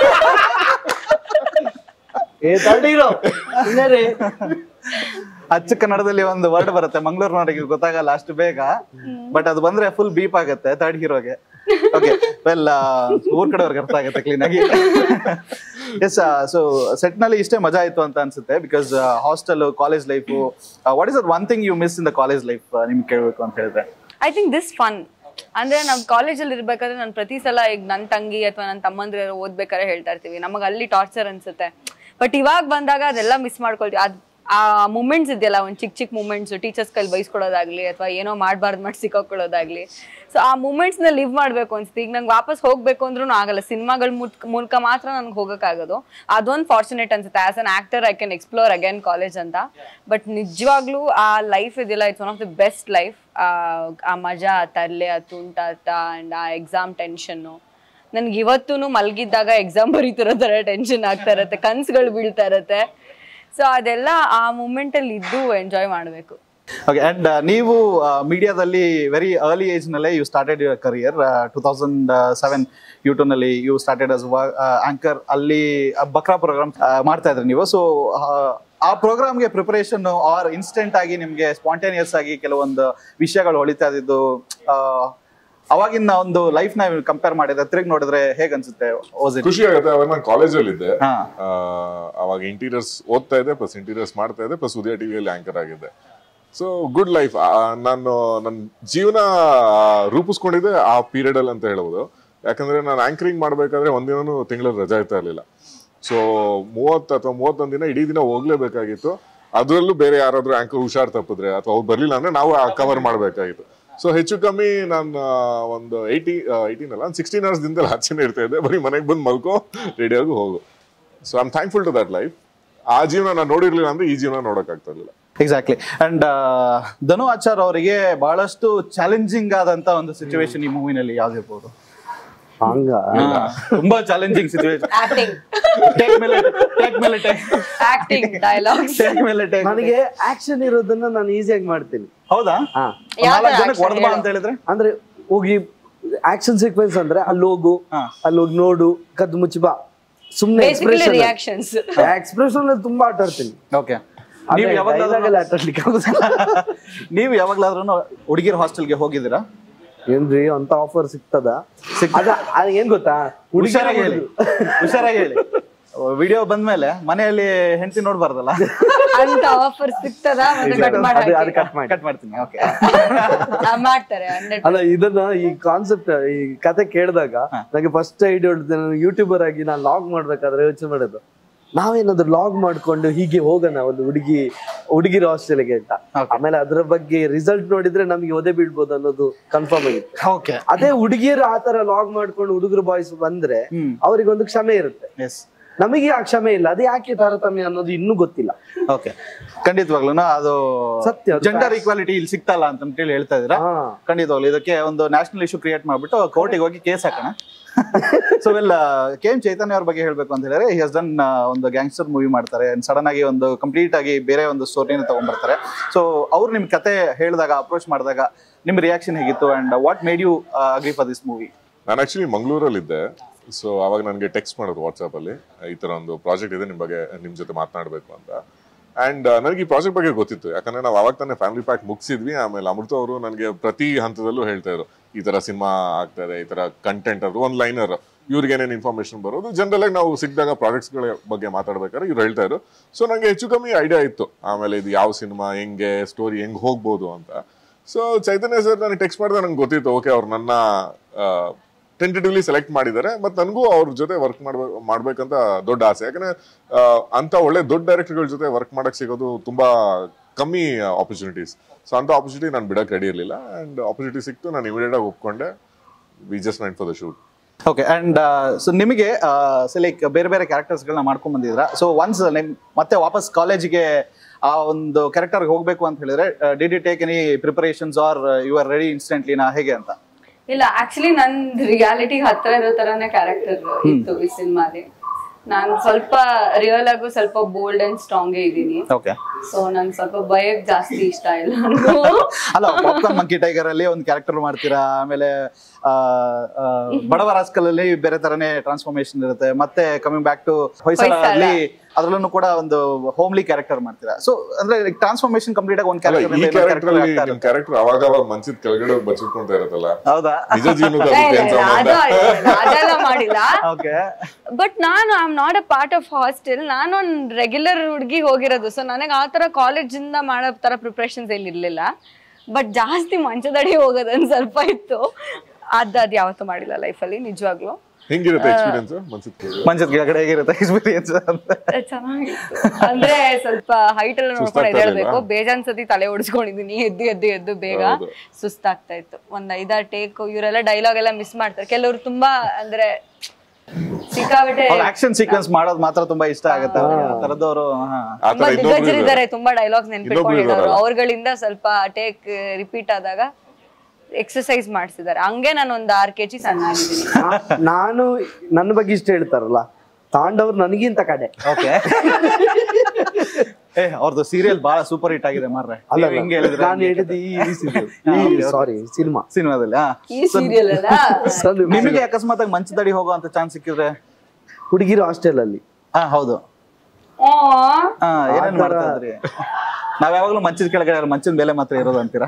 ಏ ತಡೀರೋ ಸುಮ್ನೆ ರೀ. ಅಚ್ಚ ಕನ್ನಡದಲ್ಲಿ ಒಂದು ವರ್ಡ್ ಬರುತ್ತೆ ಮಂಗಳೂರಿನವರಿಗೆ ಗೊತ್ತಾಗಲ್ಲ ಅಷ್ಟು ಬೇಗ ಬಟ್ ಅದು ಬಂದ್ರೆ ಫುಲ್ ಬೀಪ್ ಆಗುತ್ತೆ ಥರ್ಡ್ ಹೀರೋಗೆ ಓಕೆ ವೆಲ್ ಊರ್ ಕಡೆಯವ್ರಿಗೆ ಅರ್ಥ ಆಗುತ್ತೆ ಕ್ಲೀನ್ ಆಗಿ ಎಸ್ ಸೊ ಸೆಟ್ ನಲ್ಲಿ ಇಷ್ಟೇ ಮಜಾ ಆಯ್ತು ಅಂತ ಅನ್ಸುತ್ತೆ because hostel college life what is one thing you miss in the college life ನಿಮ್ಗೆ ಕೇಳಬೇಕು ಅಂತ ಹೇಳಿದ್ರೆ ಐ ಥಿಂಕ್ ದಿಸ್ ಫನ್ ಅಂದ್ರೆ ನಾವ್ ಕಾಲೇಜಲ್ಲಿ ಇರ್ಬೇಕಾದ್ರೆ ನಾನು ಪ್ರತಿ ಸಲ ಈಗ ನನ್ನ ತಂಗಿ ಅಥವಾ ನನ್ನ ತಮ್ಮಂದ್ರೆ ಓದ್ಬೇಕಾದ್ರೆ ಹೇಳ್ತಾ ಇರ್ತೀವಿ ನಮಗೆ ಅಲ್ಲಿ ಟಾರ್ಚರ್ ಅನ್ಸುತ್ತೆ ಬಟ್ ಇವಾಗ ಬಂದಾಗ ಅದೆಲ್ಲ ಮಿಸ್ ಮಾಡ್ಕೊಳ್ತೀವಿ ಅದ್ ಆ ಮೂಮೆಂಟ್ಸ್ ಇದೆಯಲ್ಲ ಒಂದು ಚಿಕ್ಕ ಚಿಕ್ಕ ಮೂಮೆಂಟ್ಸ್ ಟೀಚರ್ಸ್ ಕೈಲಿ ಬೈಸ್ಕೊಡೋದಾಗ್ಲಿ ಅಥವಾ ಏನೋ ಮಾಡಬಾರ್ದು ಮಾಡಿ ಸಿಕ್ಕಾಕೊಳ್ಳೋದಾಗ್ಲಿ ಸೊ ಆ ಮೂಮೆಂಟ್ಸ್ ನ ಲಿವ್ ಮಾಡ್ಬೇಕು ಅನ್ಸುತ್ತೆ ಈಗ ನಂಗೆ ವಾಪಸ್ ಹೋಗ್ಬೇಕು ಅಂದ್ರೂ ಆಗಲ್ಲ ಸಿನಿಮಾಗಳ ಮೂಲಕ ಮಾತ್ರ ನನ್ಗೆ ಹೋಗೋಕ್ಕಾಗೋದು ಅದೊಂದು ಫಾರ್ಚುನೇಟ್ ಅನ್ಸುತ್ತೆ as an actor I can explore again college ಅಂತ ಬಟ್ ನಿಜವಾಗ್ಲೂ ಆ ಲೈಫ್ ಇದೆಯಲ್ಲ it's one of the best life ಆ ಮಜಾ ಆ ತರ್ಲೆ ಆ ತುಂಟಾಟ ಅಂಡ್ ಆ ಎಕ್ಸಾಮ್ ಟೆನ್ಷನ್ನು ನನ್ಗೆ ಇವತ್ತೂ ಮಲಗಿದ್ದಾಗ ಎಕ್ಸಾಮ್ ಬರೀತಿರೋ ಥರ ಟೆನ್ಷನ್ ಆಗ್ತಾ ಇರತ್ತೆ ಕನ್ಸುಗಳು ಬೀಳ್ತಾ ಇರತ್ತೆ ಸೊ ಅದೆಲ್ಲ ಆ ಮೂಮೆಂಟಲ್ಲಿ ಇದ್ದು ಎಂಜಾಯ್ ಮಾಡಬೇಕು ಓಕೆ ಅಂಡ್ ನೀವು ಮೀಡಿಯಾದಲ್ಲಿ ವೆರಿ ಅರ್ಲಿ ಏಜ್ ನಲ್ಲೇ you started your career two thousand seven ಯೂಟ್ಯೂಬ್ನಲ್ಲಿ ಯು ಸ್ಟಾರ್ಟೆಡ್ ಅಸ್ ಆಂಕರ್ ಅಲ್ಲಿ ಆ ಬಕ್ರಾ ಪ್ರೋಗ್ರಾಮ್ ಮಾಡ್ತಾ ಇದ್ರಿ ನೀವು ಸೊ ಆ ಪ್ರೋಗ್ರಾಮ್ಗೆ ಪ್ರಿಪರೇಷನ್ ಆರ್ ಇನ್ಸ್ಟೆಂಟ್ ಆಗಿ ನಿಮಗೆ ಸ್ಪಾಂಟೇನಿಯಸ್ ಆಗಿ ಕೆಲವೊಂದು ವಿಷಯಗಳು ಹೊಳಿತಾ ಇದ್ದಿದ್ದು ಆ, ಅವಾಗಿನ ಒಂದು ಲೈಫ್ ನ ಕಂಪೇರ್ ಮಾಡಿದ್ರೆ ತಿರುಗಿ ನೋಡಿದ್ರೆ ಹೇಗ್ ಅನ್ಸುತ್ತೆ ವಾಸ್ ಇಟ್ ಖುಷಿ ಆಗುತ್ತೆ ಅವಾಗ ನಾನು ಕಾಲೇಜಲ್ಲಿ ಇದ್ದೆ ಹಾ ಆ, ಅವಾಗ ಇಂಟೀರಿಯರ್ಸ್ ಓದ್ತಾ ಇದ್ದೆ ಪ್ಲಸ್ ಇಂಟೀರಿಯರ್ಸ್ ಮಾಡ್ತಾ ಇದ್ದೆ ಪ್ಲಸ್ ಉದಯ ಟಿವಿಯಲ್ಲಿ ಆಂಕರ್ ಆಗಿದ್ದೆ ಸೊ ಗುಡ್ ಲೈಫ್ ನಾನು ನನ್ನ ಜೀವನ ರೂಪಿಸ್ಕೊಂಡಿದ್ದೆ ಆ ಪೀರಿಯಡ್ ಅಲ್ಲಿ ಅಂತ ಹೇಳ್ಬೋದು ಯಾಕಂದ್ರೆ ನಾನು ಆಂಕರಿಂಗ್ ಮಾಡ್ಬೇಕಾದ್ರೆ ಒಂದಿನೂ ತಿಂಗಳ ರಜಾ ಇರ್ತಾ ಇರಲಿಲ್ಲ ಸೊ ಮೂವತ್ತು ಅಥವಾ ಮೂವತ್ತೊಂದು ದಿನ ಇಡೀ ದಿನ ಹೋಗ್ಲೇಬೇಕಾಗಿತ್ತು ಅದರಲ್ಲೂ ಬೇರೆ ಯಾರಾದ್ರೂ ಆಂಕರ್ ಹುಷಾರ್ ತಪ್ಪಿದ್ರೆ ಅಥವಾ ಅವ್ರು ಬರ್ಲಿಲ್ಲ ಅಂದ್ರೆ ನಾವು ಕವರ್ ಮಾಡ್ಬೇಕಾಗಿತ್ತು ಸೊ ಹೆಚ್ಚು ಕಮ್ಮಿ ನಾನು ಒಂದು ಏಯ್ಟಿ ಏಯ್ಟೀನ್ ಅಲ್ಲ ಸಿಕ್ಸ್ಟೀನ್ ಅವರ್ಸ್ ದಿನದಲ್ಲಿ ಆಚೆನೇ ಇರ್ತಾ ಇದ್ದೆ ಬರೀ ಮನೆಗೆ ಬಂದು ಮಲ್ಕೋ ರೆಡಿಯಾಗಿ ಹೋಗು so I am thankful to that life ಆ ಜೀವನ ನಾನು ನೋಡಿರ್ಲಿಲ್ಲ ಅಂದ್ರೆ ಈ ಜೀವನ ನೋಡೋಕ್ಕಾಗ್ತಾ ಇರಲಿಲ್ಲ ಎಕ್ಸಾಕ್ಟ್ಲಿ ಅಂಡ್ ಧನು ಆಚಾರ್ ಅವರಿಗೆ ಬಹಳಷ್ಟು ಚಾಲೆಂಜಿಂಗ್ ಆದಂತ ಒಂದು ಸಿಚುವೇಶನ್ ಈ ಮೂವಿನಲ್ಲಿ ಯಾವ್ದಿರ್ಬೋದು ಹಂಗ ತುಂಬಾ ಚಾಲೆಂಜಿಂಗ್ ಸಿಚುವೇಶನ್ ಆಕ್ಟಿಂಗ್ ಟೇಕ್ ಮೇಲೆ ಟೇಕ್ ಮೇಲೆ ಟೇಕ್ ಆಕ್ಟಿಂಗ್ ಡೈಲಾಗ್ಸ್ ಟೇಕ್ ಮೇಲೆ ಟೇಕ್ ನನಗೆ ಆಕ್ಷನ್ ಇರೋದನ್ನ ನಾನು ಈಸಿಯಾಗಿ ಮಾಡ್ತೀನಿ ಹೌದಾ ಹಾ ಒಂದ್ ಯಾವ್ದು ನಾಲ್ಕು ಜನಕ್ಕೆ action ಹೊಡೆದ ಹೇಳು? ಅಂತ ಹೇಳಿದ್ರೆ ಅಂದ್ರೆ ಹೋಗಿ ಆಕ್ಷನ್ ಸೀಕ್ವೆನ್ಸ್ ಅಂದ್ರೆ ಅಲ್ಲಿ ಹೋಗು ಹಾ. ಅಲ್ಲಿ ಹೋಗಿ ನೋಡು ಕದ್ದು ಮುಚ್ಚಿ ಬಾ ಸುಮ್ನೆ ಬೇಸಿಕಲಿ ಎಕ್ಸ್ಪ್ರೆಷನ್ ರಿಯಾಕ್ಷನ್ಸ್ ಎಕ್ಸ್ಪ್ರೆಷನ್ ತುಂಬಾ ಆಟ ಆಡ್ತೀನಿ ಓಕೆ ನೀವು ಯಾವಾಗ್ಲಾದ್ರೂ ಆಟ ಆಡ್ಲಿಕ್ಕೆ ಆಗುದಿಲ್ಲ ನೀವು ಯಾವಾಗ್ಲಾದ್ರೂ ಹುಡುಗಿರ್ ಹಾಸ್ಟೆಲ್ಗೆ ಹೋಗಿದ್ದೀರಾ ಏನ್ರಿ ಅಂತ ಆಫರ್ ಸಿಗ್ತದ ಅದ ಅದ್ ಏನ್ ಗೊತ್ತಾ ಹುಷಾರಾಗಿ ಹುಡುಗಿಯರ ಹೇಳಿ ಹುಷಾರಾಗಿ ಹೇಳಿ ವಿಡಿಯೋ ಬಂದ್ಮೇಲೆ ಮನೆಯಲ್ಲಿ ಹೆಂಡತಿ ನೋಡ್ಬಾರ್ದಲ್ಲ ಅಂತ ಆಫರ್ ಸಿಗ್ತದ ಮತ್ತೆ ಕಟ್ ಅದು- ಅದು ಕಟ್ ಮಾಡಿ ಕಟ್ ಮಾಡ್ತೀನಿ ಓಕೆ ಮಾಡ್ತಾರೆ ಹಂಡ್ರೆಡ್ ಅಲ್ಲ ಇದನ್ನ ಈ ಕಾನ್ಸೆಪ್ಟ್ ಈ ಕತೆ ಕೇಳಿದಾಗ ನಂಗೆ ಫಸ್ಟ್ ಐಡಿಯಾ ಹೊಡೆದ ನಾನು ಯೂಟ್ಯೂಬರ್ ಆಗಿ ನಾನು ಲಾಗ್ ಮಾಡ್ಬೇಕಾದ್ರೆ ಯೋಚನೆ ಮಾಡೋದು ನಾವೇನಾದ್ರು ಲಾಗ್ ಮಾಡ್ಕೊಂಡು ಹೀಗೆ ಹೋಗೋಣ ಒಂದು ಹುಡುಗಿ ಹುಡುಗಿರ ಹಾಸ್ಟೆಲ್ಗೆ ಅಂತ Okay. ಆಮೇಲೆ ಅದ್ರ ಬಗ್ಗೆ ರಿಸಲ್ಟ್ ನೋಡಿದ್ರೆ ನಮ್ಗೆ ಒದೆ ಬೀಳ್ಬೋದು ಅನ್ನೋದು ಕನ್ಫರ್ಮ್ ಆಗಿತ್ತು ಓಕೆ ಅದೇ ಹುಡುಗಿಯರು ಆತರ ಲಾಗ್ ಮಾಡ್ಕೊಂಡು ಹುಡುಗರು ಬಾಯ್ಸ್ ಬಂದ್ರೆ ಹ್ಮ್ ಅವ್ರಿಗೆ ಒಂದು ಕ್ಷಮೆ ಇರುತ್ತೆ ಎಸ್ ನಮಗೆ ಆ ಕ್ಷಮೆ ಇಲ್ಲ ಅದು ಯಾಕೆ ತಾರತಮ್ಯ ಅನ್ನೋದು ಇನ್ನೂ ಗೊತ್ತಿಲ್ಲ ಓಕೆ ಖಂಡಿತವಾಗ್ಲೂ ಅದು ಸತ್ಯ, ಅದು ಜೆಂಡರ್ ಈಕ್ವಾಲಿಟಿ ಇಲ್ಲಿ ಸಿಗ್ತಲ್ಲ ಅಂತ ಹೇಳಿ ಹೇಳ್ತಾ ಇದ್ದೀರಾ ಹಾ ಖಂಡಿತವಾಗ್ಲು ಇದಕ್ಕೆ ಒಂದು ನ್ಯಾಷನಲ್ ಇಶ್ಯೂ ಕ್ರಿಯೇಟ್ ಮಾಡ್ಬಿಟ್ಟು ಕೋರ್ಟಿಗೆ ಹೋಗಿ ಕೇಸ್ ಹಾಕೋಣ so well K M Chaitanya ಅವ್ರ ಬಗ್ಗೆ ಹೇಳ್ಬೇಕು ಅಂತ ಹೇಳಿದ್ರೆ ಹಿ ಹಸ್ ಡನ್ ಒಂದು ಗ್ಯಾಂಗ್ಸ್ಟರ್ ಮೂವಿ ಮಾಡ್ತಾರೆ ಸಡನ್ ಆಗಿ ಒಂದು ಕಂಪ್ಲೀಟ್ ಆಗಿ ಬೇರೆ ಒಂದು ಸ್ಟೋರಿನ ತಗೊಂಡ್ಬರ್ತಾರೆ ಸೊ ಅವ್ರು ನಿಮ್ ಕತೆ ಹೇಳಿದಾಗ ಅಪ್ರೋಚ್ ಮಾಡಿದಾಗ ನಿಮ್ ರಿಯಾಕ್ಷನ್ ಹೇಗಿತ್ತು and what made you agree for this movie ನಾನು ಆಕ್ಚುಲಿ ಮಂಗಳೂರಲ್ಲಿ ಇದ್ದೆ ಸೊ ಅವಾಗ ನನಗೆ ಟೆಕ್ಸ್ಟ್ ಮಾಡೋದು ವಾಟ್ಸಪ್ ಅಲ್ಲಿ ಈ ತರ ಒಂದು ಪ್ರಾಜೆಕ್ಟ್ ಇದೆ ನಿಮ್ ಬಗ್ಗೆ ನಿಮ್ ಜೊತೆ ಮಾತನಾಡಬೇಕು ಅಂತ ಅಂಡ್ ನನಗೆ ಈ ಪ್ರಾಜೆಕ್ಟ್ ಬಗ್ಗೆ ಗೊತ್ತಿತ್ತು ಯಾಕಂದ್ರೆ ನಾವು ಅವಾಗ ತಾನೇ ಫ್ಯಾಮಿಲಿ ಪ್ಯಾಕ್ ಮುಗಿಸಿದ್ವಿ ಆಮೇಲೆ ಅಮೃತ ಅವರು ನನಗೆ ಪ್ರತಿ ಹಂತದಲ್ಲೂ ಹೇಳ್ತಾ ಇದ್ರು ಈ ತರ ಸಿನಿಮಾ ಆಗ್ತದೆ ಈ ತರ ಕಂಟೆಂಟ್ ಅದು ಒಂದು ಲೈನರ್ ಇವ್ರಿಗೆ ಏನೇನು ಇನ್ಫಾರ್ಮೇಶನ್ ಬರೋದು ಜನರಲ್ ಆಗಿ ನಾವು ಸಿಕ್ಕಿದಾಗ ಪ್ರಾಜೆಕ್ಟ್ಸ್ಗಳ ಬಗ್ಗೆ ಮಾತಾಡ್ಬೇಕಾದ್ರೆ ಇವ್ರು ಹೇಳ್ತಾ ಇದ್ರು ಸೊ ನಂಗೆ ಹೆಚ್ಚು ಕಮ್ಮಿ ಐಡಿಯಾ ಇತ್ತು ಆಮೇಲೆ ಇದು ಯಾವ ಸಿನಿಮಾ ಹೆಂಗೆ ಸ್ಟೋರಿ ಹೆಂಗ್ ಹೋಗ್ಬೋದು ಅಂತ ಸೊ ಚೈತನ್ಯ ಸರ್ ನನಗೆ ಟೆಕ್ಸ್ಟ್ ಮಾಡಿದ್ರೆ ನಂಗೆ ಗೊತ್ತಿತ್ತು ಓಕೆ ಅವ್ರು ನನ್ನ ಟೆಂಟೇಟಿವ್ಲಿ ಸೆಲೆಕ್ಟ್ ಮಾಡಿದ್ದಾರೆ ಮತ್ತೆ ನನಗೂ ಅವ್ರ ಜೊತೆ ವರ್ಕ್ ಮಾಡ್ಬೇಕು ಮಾಡ್ಬೇಕಂತ ದೊಡ್ಡ ಆಸೆ ಯಾಕಂದ್ರೆ ಆ, ಅಂತ ಒಳ್ಳೆ ದೊಡ್ಡ ಡೈರೆಕ್ಟರ್ಗಳ ಜೊತೆ ವರ್ಕ್ ಮಾಡಕ್ ಸಿಗೋದು ತುಂಬಾ ಕಮ್ಮಿ ಆಪರ್ಚುನಿಟೀಸ್ ಸೊ ಅಂತ ಆಪರ್ಚುನಿಟಿ ನಾನು ಬಿಡಕ್ ರೆಡಿ ಇರಲಿಲ್ಲ ಅಂಡ್ ಆಪರ್ಚುನಿಟಿ ಸಿಕ್ತು ನಾನು ಇಮಿಡಿಯೇಟ್ ಆಗಿ ಒಪ್ಕೊಂಡೆ we just meant for the shoot okay and so ನಿಮಗೆ ಸೊ ಲೈಕ್ ಬೇರೆ ಬೇರೆ ಕ್ಯಾರೆಕ್ಟರ್ಸ್ಗಳನ್ನ ಮಾಡ್ಕೊಂಡ್ ಬಂದಿದ್ರ ಸೊ ಒನ್ಸ್ ನಿಮ್ ಮತ್ತೆ ವಾಪಸ್ ಕಾಲೇಜಿಗೆ ಆ ಒಂದು ಕ್ಯಾರೆಕ್ಟರ್ಗೆ ಹೋಗ್ಬೇಕು ಅಂತ ಹೇಳಿದ್ರೆ did did take any preparations or you are ready instantly ನಾ ಹೇಗೆ ಅಂತ ಇಲ್ಲ ಆಕ್ಚುಲಿ ನನ್ ರಿಯಾಲಿಟಿ ಹತ್ರ ಇರೋ ತರಾನೇ ಕ್ಯಾರೆಕ್ಟರ್ ಇತ್ತು ಈ ಸಿನಿಮಾಲಿ ನಾನ್ ಸ್ವಲ್ಪ ರಿಯಲ್ ಆಗು ಸ್ವಲ್ಪ ಬೋಲ್ಡ್ ಅಂಡ್ ಸ್ಟ್ರಾಂಗ್ ಇದ್ದೀನಿ ಓಕೆ ಸೊ ನನ್ ಸ್ವಲ್ಪ ಭಯಕ್ ಜಾಸ್ತಿ ಇಷ್ಟ ಇಲ್ಲ ಅಲ್ಲ ಪಾಪ್ಕಾರ್ನ್ ಮಂಕಿ ಟೈಗರ್ ಅಲ್ಲಿ ಒಂದು ಕ್ಯಾರೆಕ್ಟರ್ ಮಾಡ್ತೀರಾ ಆಮೇಲೆ ಆ, ಆ, ಬಡವ ರಾಸ್ಕಲ್ ಅಲ್ಲಿ ಬೇರೆ ತರನೇ ಟ್ರಾನ್ಸ್ಫಾರ್ಮೇಶನ್ ಇರುತ್ತೆ ಮತ್ತೆ coming back to Hoysala Hoysala. ಅಲ್ಲಿ ಅದ್ರಲ್ಲೂ ಕೂಡ ಒಂದು ಹೋಮ್ಲಿ ಕ್ಯಾರೆಕ್ಟರ್ ಮಾಡ್ತೀರಾ ಸೊ ಅಂದ್ರೆ ಟ್ರಾನ್ಸ್ಫಾರ್ಮೇಶನ್ ಕಂಪ್ಲೀಟ್ ಆಗಿ ಒಂದು ಅಲ್ಲ ಈ ಕ್ಯಾರೆಕ್ಟರ್ ಕ್ಯಾರೆಕ್ಟರ್ ಅಲ್ಲಿ ನಿಮ್ ಕ್ಯಾರೆಕ್ಟರ್ ಅವಾಗ ಅವಾಗ ಮಂಚದ ಕೆಳಗಡೆ ಹೋಗಿ ಬಚ್ಚಿಟ್ಕೊಂತ ಇರತ್ತಲ್ಲ ಹೌದಾ ನಿಜ ಜೀವನದ ಅದಕ್ಕೆ ಏನ್ ಸಂಬಂಧ ಅದೆಲ್ಲ ಮಾಡಿಲ್ಲ ಓಕೆ ಬಟ್ ನಾನು I am not a part of hostel ನಾನು ಒಂದು ರೆಗ್ಯುಲರ್ ಹುಡುಗಿ ಹೋಗಿರೋದು ಸೊ ನನಗೆ ಆ ಥರ ಕಾಲೇಜಿಂದ ಮಾಡೋ ಥರ ಪ್ರಿಪ್ರೇಷನ್ಸ್ ಏನು ಇರಲಿಲ್ಲ ಬಟ್ ಜಾಸ್ತಿ ಮಂಚದಡಿ ಹೋಗೋದೊಂದು ಸ್ವಲ್ಪ ಇತ್ತು ಅದು ಅದು ಯಾವತ್ತೂ ಮಾಡಿಲ್ಲ ಲೈಫಲ್ಲಿ ನಿಜವಾಗ್ಲೂ ಹೆಂಗಿರುತ್ತೆ ಎಕ್ಸ್ಪೀರಿಯನ್ಸ್ ಮಂಚದ ಕೆಳಗಡೆ ಮಂಚದ ಕೆಳಗಡೆ ಹೇಗಿರುತ್ತೆ ಎಕ್ಸ್ಪೀರಿಯನ್ಸ್ ಅಂತ ಚೆನ್ನಾಗಿತ್ತು ಅಂದ್ರೆ ಸ್ವಲ್ಪ ಹೈಟ್ ಎಲ್ಲ ನೋಡ್ಕೊಂಡು ಸುಸ್ತಾಗ್ತಾ ಎದ್ದೇಳ್ಬೇಕು ಇರ್ಲಿಲ್ವಾ? ಬೇಜಾನ್ ಸತಿ ತಲೆ ಓಡಿಸ್ಕೊಂಡಿದೀನಿ ಎದ್ದು ಎದ್ದು ಎದ್ದು ಬೇಗ ಹೌದು. ಸುಸ್ತಾಗ್ತಾ ಇತ್ತು ಒಂದ್ ಐದಾರು ಟೇಕ್ ಇವರೆಲ್ಲ ಡೈಲಾಗ್ ಎಲ್ಲ ಮಿಸ್ ಮಾಡ್ತಾರೆ ಕೆಲವರು ತುಂಬಾ ಅಂದ್ರೆ ಸಿಕ್ಕಾಬಿಟ್ಟೆ ಆಕ್ಷನ್ ಸೀಕ್ವೆನ್ಸ್ ಮಾಡೋದು ಮಾತ್ರ ತುಂಬಾ ಇಷ್ಟ ಆಗುತ್ತೆ ಅವ್ರಿಗೆ. ಆ ತರದವರು ಹಾ ಆ ತುಂಬಾ ತರ ಇನ್ನೊಬ್ರು ದಿಗ್ಗಜರಿದ್ದಾರೆ ತುಂಬಾ ಡೈಲಾಗ್ಸ್ ನೆನ್ಪಿಟ್ಕೊಂಡಿರೋರು ಇನ್ನೊಬ್ರು ಅವ್ರಗಳಿಂದ ಸ್ವಲ್ಪ ಟೇಕ್ ರಿಪೀಟ್ ಆದಾಗ ಎಕ್ಸರ್ಸೈಸ್ ಮಾಡಿಸಿದ್ದಾರೆ ಹಂಗೆ ನಾನು ಒಂದ್ ಆರ್ ಕೆಜಿ ಸಣ್ಣ ಆಗಿದ್ದೀನಿ ನಾ- ನಾನು ನನ್ನ ಬಗ್ಗೆ ಇಷ್ಟ ಹೇಳ್ತಾರಲ್ಲ ತಾಂಡವ್ರು ನನಗಿಂತ ಕಡೆ ಓಕೆ ಏ ಅವ್ರದ್ದು ಸೀರಿಯಲ್ ಬಹಳ ಸೂಪರ್ ಹಿಟ್ ಆಗಿದೆ ಮಾರ್ರೆ ಅಲ್ಲ ನೀವ್ ಹಿಂಗೆ ಹೇಳಿದ್ರೆ ನಾನು ಹೇಳಿದ್ದು ಈ ಸಾರಿ ಸಿನಿಮಾ ಸಿನಿಮಾದಲ್ಲಿ ಹಾ ಈ ಸೀರಿಯಲ್ ಅಲ್ಲ ನಿಮಗೆ ಅಕಸ್ಮಾತ್ ಆಗಿ ಮಂಚದಡಿ ಹೋಗೋ ಅಂತ ಚಾನ್ಸ್ ಸಿಕ್ಕಿದ್ರೆ ಹುಡುಗಿರು ಹಾಸ್ಟೆಲ್ ಅಲ್ಲಿ ಹಾ ಹೌದು ಆ, ಹಾ ಏನೇನ್ ಆ ಥರ- ಮಾಡ್ತಾ ಇದ್ರಿ ನಾವ್ ಯಾವಾಗ್ಲೂ ಮಂಚದ ಕೆಳಗಡೆ ಇರೋ ಮಂಚದ ಮೇಲೆ ಮಾತ್ರ ಇರೋದು ಅಂತೀರಾ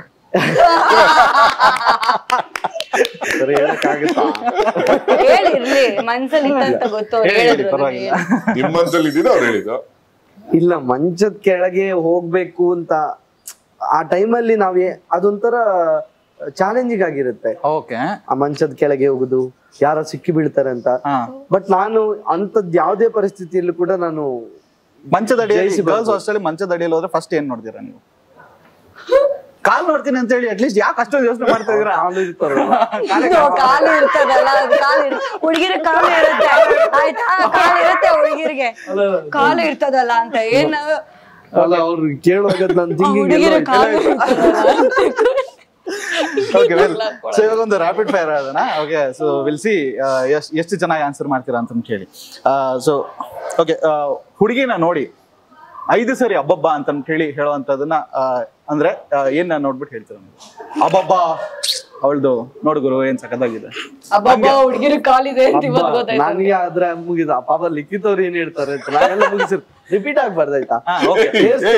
ಸರಿ ಹೇಳಕ್ಕಾಗುತ್ತಾ ಹೇಳಿರ್ಲಿ ಮನ್ಸಲ್ಲಿ ಇತ್ತಂತ ಗೊತ್ತು ಅವ್ರು ಹೇಳಿ, ಹೇಳಿದ್ರು ಪರವಾಗಿಲ್ಲ ಅದನ್ನ. ನಿಮ್ಮಂತಲ್ಲಿ ಇದ್ದಿದ್ದು ಅವ್ರು ಹೇಳಿದ್ದು ಇಲ್ಲ ಮಂಚದ ಕೆಳಗೆ ಹೋಗ್ಬೇಕು ಅಂತ ಆ ಟೈಮಲ್ಲಿ ನಾವೇ ಅದೊಂಥರ ಚಾಲೆಂಜಿಂಗ್ ಆಗಿರುತ್ತೆ ಓಕೆ ಆ ಮಂಚದ ಕೆಳಗೆ ಹೋಗುದು ಯಾರೋ ಸಿಕ್ಕಿ ಬೀಳ್ತಾರೆ ಅಂತ ಹಾ ಬಟ್ ನಾನು ಅಂತದ್ ಯಾವ್ದೇ ಪರಿಸ್ಥಿತಿಯಲ್ಲೂ ಕೂಡ ನಾನು ಮಂಚದಡಿ ಜಯಿಸಿ ಗರ್ಲ್ಸ್ ಹಾಸ್ಟೆಲ್ ಮಂಚದ ಅಡಿಯಲ್ಲಿ ಹೋದ್ರೆ ಫಸ್ಟ್ ಏನ್ ನೋಡ್ತೀರಾ ನೀವು ಕಾಲ್ ನೋಡ್ತೀನಿ ಅಂತ ಹೇಳಿ ಅಟ್ಲೀಸ್ಟ್ ಯಾಕೆ ಅಷ್ಟೊಂದು ಯೋಚನೆ ಮಾಡ್ತಾ ಇದೀರಾ ಕಾಲು ಇರ್ತಾರಲ್ಲ ಇದು ಕಾಲು ಇರ್ತದಲ್ಲ ಅದು ಕಾಲು ಇರ್- ಹುಡುಗಿರಿಗೆ ಕಾಲು ಇರುತ್ತೆ ಆಯ್ತಾ ಕಾಲು ಇರುತ್ತೆ ಹುಡುಗಿರಿಗೆ ಕಾಲು ಇರ್ತದಲ್ಲ ಅಂತ ಏನ್ ಅಲ್ಲ ಅವ್ರು ಕೇಳುವಾಗ ನಾನು ಹುಡುಗಿರ ಕಾಲು ಇರ್ತದಲ್ಲ ಅಂತ. ಓಕೆ ವೆಲ್ ಸೊ ಇವಾಗ ಒಂದು ರ್ಯಾಪಿಡ್ ಫೈರ್ ಅದನ್ನ ಓಕೆ ಸೊ ವಿಲ್ ಸಿ ಎಷ್ಟು ಚೆನ್ನಾಗಿ ಆನ್ಸರ್ ಮಾಡ್ತೀರಾ ಅಂತ ಕೇಳಿ ಸೊ ಓಕೆ ಹುಡುಗಿನ ನೋಡಿ ಐದು ಸರಿ ಅಬ್ಬಬ್ಬ ಅಂತ ಹೇಳಿ ಹೇಳುವಂತದನ್ನ ಆ, ಅಂದ್ರೆ ಆ, ಏನ್ ನಾನು ನೋಡ್ಬಿಟ್ಟು ಹೇಳ್ತೀರ ನೀವು ಅಬ್ಬಬ್ಬ ಅವಳ್ದು ನೋಡು ಗುರು ಏನ್ ಸಖತ್ತಾಗಿದೆ ಅಬ್ಬಬ್ಬಾ ಹುಡುಗಿರ ಕಾಲಿದೆ ಅಂತ ಇವತ್ತು ಗೊತ್ತಾಯ್ತು ನನಗೆ ಆದ್ರೆ ಮುಗಿದ ಪಾಪ ಲಿಖಿತವ್ರು ಏನ್ ಹೇಳ್ತಾರೆ ಅಂತ ನಾನೆಲ್ಲ ಮುಗಿಸಿರ್ ರಿಪೀಟ್ ಆಗ್ಬಾರ್ದಾಯ್ತಾ ಹಾ ಓಕೆ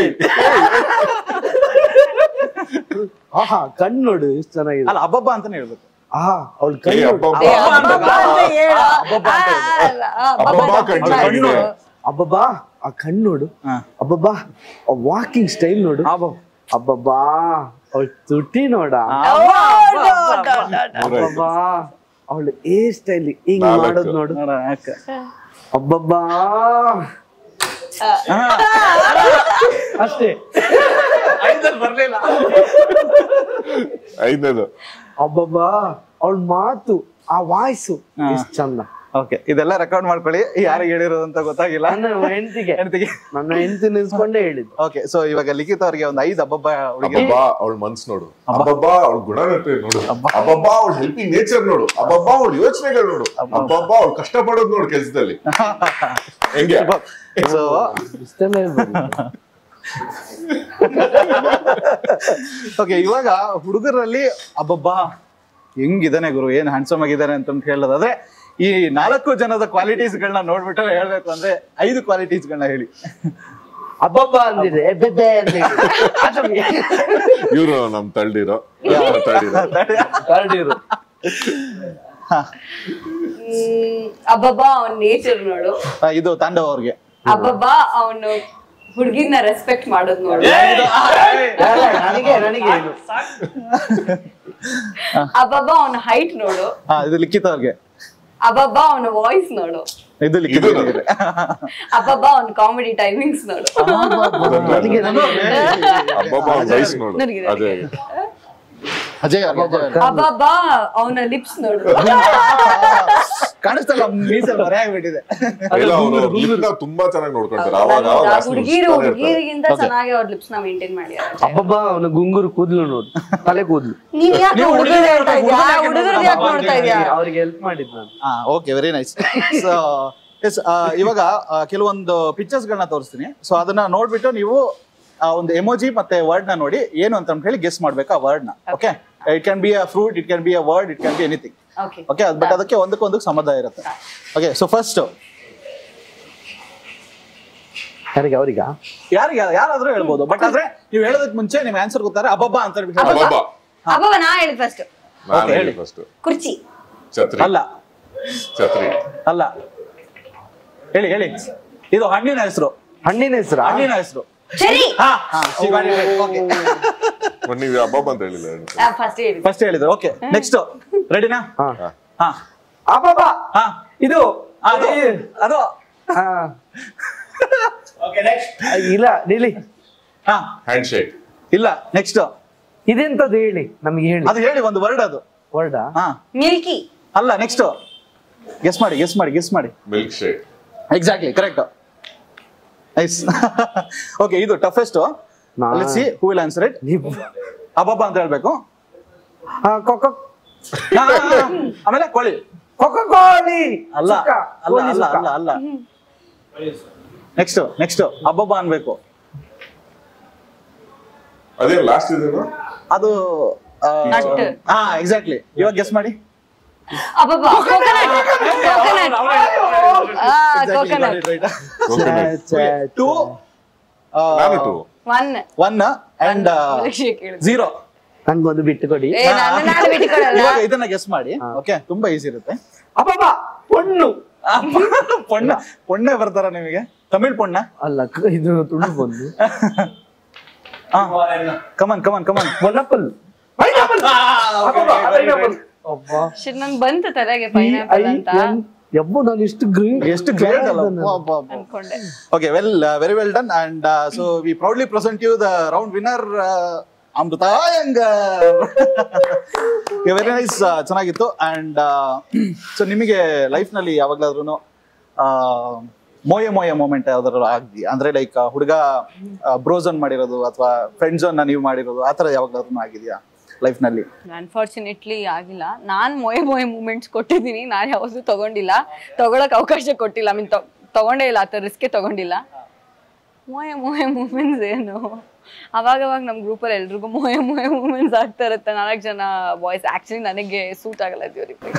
ಆಹಾ ಕಣ್ಣು ನೋಡು ಎಷ್ಟು ಚೆನ್ನಾಗಿದೆ ಅಲ್ಲ ಅಬ್ಬಬ್ಬ ಅಂತಾನೆ ಹೇಳ್ಬೇಕು ಆಹಾ ಅವಳ ಏ, ಕಣ್ಣು ನೋಡು. ಅಬ್ಬಬ್ಬಾ. ಏ, ಅಬ್ಬಬ್ಬಾ ಅಂತ ಹೇಳು. ಅಬ್ಬಬ್ಬಾ ಅಂತ ಹೇಳು. ಆ, ಅಲ್ಲ, ಆ, ಅಬ್ಬಬ್ಬಾ ಅಬ್ಬಬ್ಬಾ ಅಂತ ಕಣ್ಣು ಹೇಳು. ಕಣ್ಣಿದೆ. ಅಬ್ಬಬ್ಬಾ ಆ ಕಣ್ಣು ನೋಡು ಹಾ. ಅಬ್ಬಬ್ಬಾ ಆ ವಾಕಿಂಗ್ ಸ್ಟೈಲ್ ನೋಡು ಅಬ್ಬಬ್ಬಾ ಅವಳ ತುಟಿ ನೋಡ ಅಬ್ಬಬ್ಬಾ ಅವಳ ಏ ಸ್ಟೈಲ್ ಹಿಂಗ್ ನಾಲ್ಕು. ಮಾಡೋದ್ ನೋಡು ನೋಡ ಯಾಕೆ ಅಬ್ಬಬ್ಬಾ ಅಷ್ಟೇ ಐದನೇದು ಅಬ್ಬಬ್ಬಾ ಅವಳ ಮಾತು ಆ ವಾಯ್ಸು ಎಷ್ಟ್ ಚಂದ ಓಕೆ ಇದೆಲ್ಲ ರೆಕಾರ್ಡ್ ಮಾಡ್ಕೊಳ್ಳಿ ಯಾರಿಗೆ ಹೇಳಿರೋದು ಅಂತ ಗೊತ್ತಾಗಿಲ್ಲ ನನ್ನ ಹೆಂಡತಿಗೆ ಹೆಂಡ್ತಿಗೆ ನನ್ನ ಹೆಂಡತಿ ನಿಲ್ಸ್ಕೊಂಡೇ ಹೇಳಿದ್ದು ಓಕೆ ಸೊ ಇವಾಗ ಲಿಖಿತ್ ಅವ್ರಿಗೆ ಒಂದು ಐದು ಅಬ್ಬಬ್ಬ ಹುಡುಗಿ ಅಬ್ಬಬ್ಬಾ ಅವಳ ಮನ್ಸ್ ನೋಡು ಅಬ್ಬಬ್ಬಾ ಅವಳ ಗುಣನತೆ ನೋಡು ಅಬ್ಬಬ್ಬಾ ಅವಳ ಹೆಲ್ಪಿಂಗ್ ನೇಚರ್ ನೋಡು ಅಬ್ಬಬ್ಬಾ ಅವಳ ಯೋಚನೆಗಳು ನೋಡು ಅಬ್ಬಬ್ಬಾ ಅವಳು ಕಷ್ಟ ಪಡೋದು ನೋಡು ಕೆಲ್ಸದಲ್ಲಿ ಹೆಂಗೆ ಸೊ ಇಷ್ಟೆಲ್ಲ ಹೇಳ್ಬೋದು ಓಕೆ ಇವಾಗ ಹುಡುಗರಲ್ಲಿ ಅಬ್ಬಬ್ಬಾ ಹೆಂಗಿದಾನೆ ಗುರು ಏನ್ ಹ್ಯಾಂಡ್ಸಮ್ ಆಗಿದ್ದಾನೆ ಅಂತ ಹೇಳೋದಾದ್ರೆ ಈ ನಾಲ್ಕು ಜನದ ಕ್ವಾಲಿಟೀಸ್ ಗಳನ್ನ ನೋಡ್ಬಿಟ್ಟು ಹೇಳ್ಬೇಕು ಅಂದ್ರೆ ಐದು ಕ್ವಾಲಿಟೀಸ್ ಗಳನ್ನ ಹೇಳಿ ಅಬ್ಬಬ್ಬ ಅಂದಿದೆ ಬೆಬ್ಬೆ ಅಂತ ಹೇಳಿ. ಇವ್ರು ನಮ್ ತಳ್ಳಿರೋ ತಳ್ಳಿರೋ ಕರಡಿರು ಹ್ಮ್, ಅಬ್ಬಬ್ಬಾ ಅವ್ನ ನೇಚರ್ ನೋಡು ಆ, ಇದು ತಾಂಡವ ಅವ್ರಿಗೆ ಅಬ್ಬಬ್ಬಾ ಅವನು ಹುಡುಗಿನ ರೆಸ್ಪೆಕ್ಟ್ ಮಾಡೋದ್ ನೋಡು ಅಲ್ಲ, ನನಗೆ ನನಗೆ ಇದು. ಅಬ್ಬಬ್ಬಾ ಅವನ ಹೈಟ್ ನೋಡು ಹಾ ಇದು ಲಿಖಿತ್ ಅವ್ರಿಗೆ ಅಬ್ಬಬ್ಬಾ ಅವನ ವಾಯ್ಸ್ ನೋಡು ಇದು ಲಿಖಿತ್ ಇದು ಅವ್ರಿಗೆ ಅಬ್ಬಬ್ಬಾ ಅವನ ಕಾಮಿಡಿ ಟೈಮಿಂಗ್ಸ್ ನೋಡು ನನಗೆ ನನಗೆ ಅಬ್ಬಬ್ಬಾ ಅವಳ ವಯಸ್ಸು ನೋಡು ನನಗಿದೆ, ಅದೇ ಅಜಯ್ ಅವ್ರಿಗೆ, ಅಜಯ್ ಅವ್ರಿಗೆ. ಅಬ್ಬಬ್ಬಾ ಅವನ ಲಿಪ್ಸ್ ನೋಡು ಕಾಣಿಸ್ತಲ್ಲ ಮೀಸಲ್ ಮರೆ ಆಗ್ಬಿಟ್ಟಿದೆ ಇಲ್ಲ ಅವ್ರು ಲಿಪ್ನ ತುಂಬಾ ಚೆನ್ನಾಗಿ ನೋಡ್ಕೊಂತಾರೆ ಅವಾಗ ಅವಾಗ ವಾಸನೆ ಹುಡುಗಿರು ಉಜ್ತಾನೆ ಇರ್ತಾರೆ. ಹುಡುಗಿರಿಗಿಂತ ಚೆನ್ನಾಗಿ ಅವ್ರ ಲಿಪ್ಸ್ ನ ಮೇಂಟೈನ್ ಮಾಡ್ಯಾರ ಅಬ್ಬಬ್ಬ ಅವನ ಗುಂಗುರು ಕೂದ್ಲು ನೋಡು ತಲೆ ಕೂದ್ಲು ನೀನ್ ಯಾಕೆ ನೀವು ಹುಡುಗರು ಹುಡುಗರು ಹೇಳ್ತಾ ಇದ್ಯಾ ಹುಡುಗರು ಹುಡುಗರು ಯಾಕೆ ನೋಡ್ತಾ ಇದ್ಯಾ ಅವ್ರಿಗೆ ಹೆಲ್ಪ್ ಮಾಡಿದ್ ನಾನು ಹಾ okay very nice so yes ಇವಾಗ ಆ, ಕೆಲವೊಂದು ಪಿಕ್ಚರ್ಸ್ ಗಳನ್ನ ತೋರಿಸ್ತೀನಿ ಸೊ ಅದನ್ನ ನೋಡ್ಬಿಟ್ಟು ನೀವು ಆ ಒಂದು ಎಮೋಜಿ ಮತ್ತೆ ವರ್ಡ್ ನ ನೋಡಿ ಏನು ಅಂತ ಹೇಳಿ ಗೆಸ್ ಮಾಡ್ಬೇಕು ಆ ವರ್ಡ್ ನ okay it can be a fruit it can be a word it can be anything okay okay but ಅದಕ್ಕೆ ಒಂದಕ್ಕೊಂದಕ್ಕೆ ಸಂಬಂಧ ಇರುತ್ತೆ ಓಕೆ ಸೊ ಫಸ್ಟ್ ಯಾರಿಗೆ ಅವ್ರಿಗ ಯಾರಿಗೆ ಯಾರಾದ್ರೂ ಹೇಳ್ಬೋದು ಬಟ್ ಆದ್ರೆ ನೀವು ಹೇಳೋದಕ್ಕೆ ಮುಂಚೆ ನಿಮ್ ಆನ್ಸರ್ ಗೊತ್ತಾರೆ ಅಬ್ಬಬ್ಬ ಅಂತ ಹೇಳ್ಬಿಟ್ಟು ಹೇಳಿ. ಅಬ್ಬಬ್ಬಾ ಅಬ್ಬಬ್ಬ ನಾ ಹೇಳಿ ಫಸ್ಟ್ ನಾನು Okay, ಹೇಳಿ ಹೇಳಿ. ಫಸ್ಟ್ ಕುರ್ಚಿ ಛತ್ರಿ ಅಲ್ಲ ಛತ್ರಿ ಅಲ್ಲ ಹೇಳಿ ಹೇಳಿ ಇದು ಹಣ್ಣಿನ ಹೆಸರು ಹಣ್ಣಿನ ಹೆಸರ ಹಣ್ಣಿನ ಹೆಸರು ಸರಿ ಹಾ ಹಾ ಓಕೆ ಬಟ್ ನೀವು ಅಬ್ಬಬ್ಬ ಅಂತ ಹೇಳಿಲ್ಲ ಫಸ್ಟ್ ಹೇಳಿ ಫಸ್ಟ್ ಹೇಳಿದ್ರು ಓಕೆ ನೆಕ್ಸ್ಟ್ ರೆಡಿನಾ ಹಾ ಹಾ ಅಬ್ಬಬ್ಬ ಹಾ ಇದು ಅದು ಅದು ಹಾ. ಇಲ್ಲ ನಿಲ್ಲಿ ಹಾ ಹ್ಯಾಂಡ್ ಶೇಕ್ ಇಲ್ಲ ನೆಕ್ಸ್ಟ್ ಇದೆಂತದ್ದು ಹೇಳಿ ನಮ್ಗೆ ಹೇಳಿ ಅದು ಹೇಳಿ ಒಂದು ವರ್ಡ್ ಅದು ವರ್ಡಾ ಹಾ ಮಿಲ್ಕಿ ಅಲ್ಲ ನೆಕ್ಸ್ಟ್ ಗೆಸ್ ಮಾಡಿ ಗೆಸ್ ಮಾಡಿ ಗೆಸ್ ಮಾಡಿ milk shake exactly correct nice okay ಇದು ಟಫೆಸ್ಟ್ ನಾ- see who will answer it ನೀವು ಅಬ್ಬಬ್ಬ ಅಂತ ಹೇಳ್ಬೇಕು ಹಾ, ಕೊಕ್ಕೊ ಹಾ, ಹಾ, ಹಾ. ಆಮೇಲೆ ಕೋಳಿ ಕೊಕ್ಕೊ ಕೋಳಿ ಅಲ್ಲ ಸುಕ್ಕ. ಅಲ್ಲ ಕೋಳಿ ಅಲ್ಲ ಸುಕ್ಕ. ಅಲ್ಲ ಅಲ್ಲ ನೆಕ್ಸ್ಟ್ ನೆಕ್ಸ್ಟ್ ಅಬ್ಬಬ್ಬ ಅನ್ಬೇಕು ಅದೇ ಲಾಸ್ಟ್ ಇದೇನು ಅದು ಆ, Nut. ಹಾ ಎಕ್ಸಾಕ್ಟ್ಲಿ ಇವಾಗ ಗೆಸ್ ಮಾಡಿ ಅಬ್ಬಬ್ಬ ಕೋಕೋನಟ್ ಕೋಕೋನಟ್ ಆ ಕೋಕೋನಟ್ ಟೂ ನಾನು two one one and zero ನಂಗೊಂದು ಬಿಟ್ಟು ಕೊಡಿ ಏ ನಾನು ನಾನು ಬಿಟ್ಟುಕೊಡಲ್ಲ ಇವಾಗ ಇದನ್ನ ಗೆಸ್ ಮಾಡಿ ಓಕೆ ತುಂಬಾ ಈಸಿ ಇರುತ್ತೆ ಅಬ್ಬಬ್ಬ ಪೊಣ್ಣು ಪೊಣ್ಣ ಪೊಣ್ಣೆ ಬರ್ತಾರ ನಿಮಗೆ ತಮಿಳ್ ಪೊಣ್ಣ ಅಲ್ಲ ಕ- ಇದು ತುಳು ಬಂದು ಕಮನ್ ಕಮನ್ ಕಮನ್ ಮೊನಪಲ್ ಅಬ್ಬಾ ಶಿಟ್ ನನ್ ಬಂತು ತಲೆಗೆ ಪೈನಾಪಲ್ ಅಂತ ಯಬ್ಬ ನಾನು ಇಷ್ಟು ಗ್ರೀನ್ ಎಷ್ಟು ಗ್ರೇಟ್ ಅಲ್ಲ ಅನ್ಕೊಂಡೆ okay well very well done and so we proudly present you the round winner Amrutha very nice ಚೆನ್ನಾಗಿತ್ತು ಅಂಡ್ ಸೊ ನಿಮಗೆ ಲೈಫ್ ನಲ್ಲಿ ಯಾವಾಗ್ಲಾದ್ರೂ ಮೋಯ ಮೋಯ ಮೂಮೆಂಟ್ ಯಾವ್ದಾದ್ರು ಆಗಿ ಅಂದ್ರೆ ಲೈಕ್ ಹುಡುಗ ಬ್ರೋಸನ್ ಮಾಡಿರೋದು ಅಥವಾ ಫ್ರೆಂಡ್ ಝೋನ್ ನೀವು ಮಾಡಿರೋದು ಆ ತರ ಯಾವಾಗ್ಲಾದ್ರೂ ಆಗಿದೆಯಾ ಲೈಫ್ ನಲ್ಲಿ ಅನ್ಫಾರ್ಚುನೇಟ್ಲಿ ಆಗಿಲ್ಲ ನಾನ್ ಮೊಯೆ ಮೊಯೆ ಮೂಮೆಂಟ್ಸ್ ಕೊಟ್ಟಿದ್ದೀನಿ ನಾನು ಯಾವತ್ತೂ ತಗೊಂಡಿಲ್ಲ ತಗೊಳಕ್ ಅವಕಾಶ ಕೊಟ್ಟಿಲ್ಲ ಮೀನ್ ತಗೊಂಡೇ ಇಲ್ಲ ಆ ಥರ ರಿಸ್ಕೆ ತಗೊಂಡಿಲ್ಲ ಮೊಯೆ ಮೊಯೆ ಮೂಮೆಂಟ್ಸ್ ಏನು ಅವಾಗ ಅವಾಗ ನಮ್ಮ ಗ್ರೂಪಲ್ಲಿ ಎಲ್ರಿಗೂ ಮೊಯೆ ಮೊಯೆ ಮೂಮೆಂಟ್ಸ್ ಆಗ್ತಾ ಇರುತ್ತೆ ನಾಲ್ಕು ಜನ ಬಾಯ್ಸ್ ಆಕ್ಚುಲಿ ನನಗೆ ಸೂಟ್ ಆಗಲ್ಲ ದೇವ್ರಿಗೆ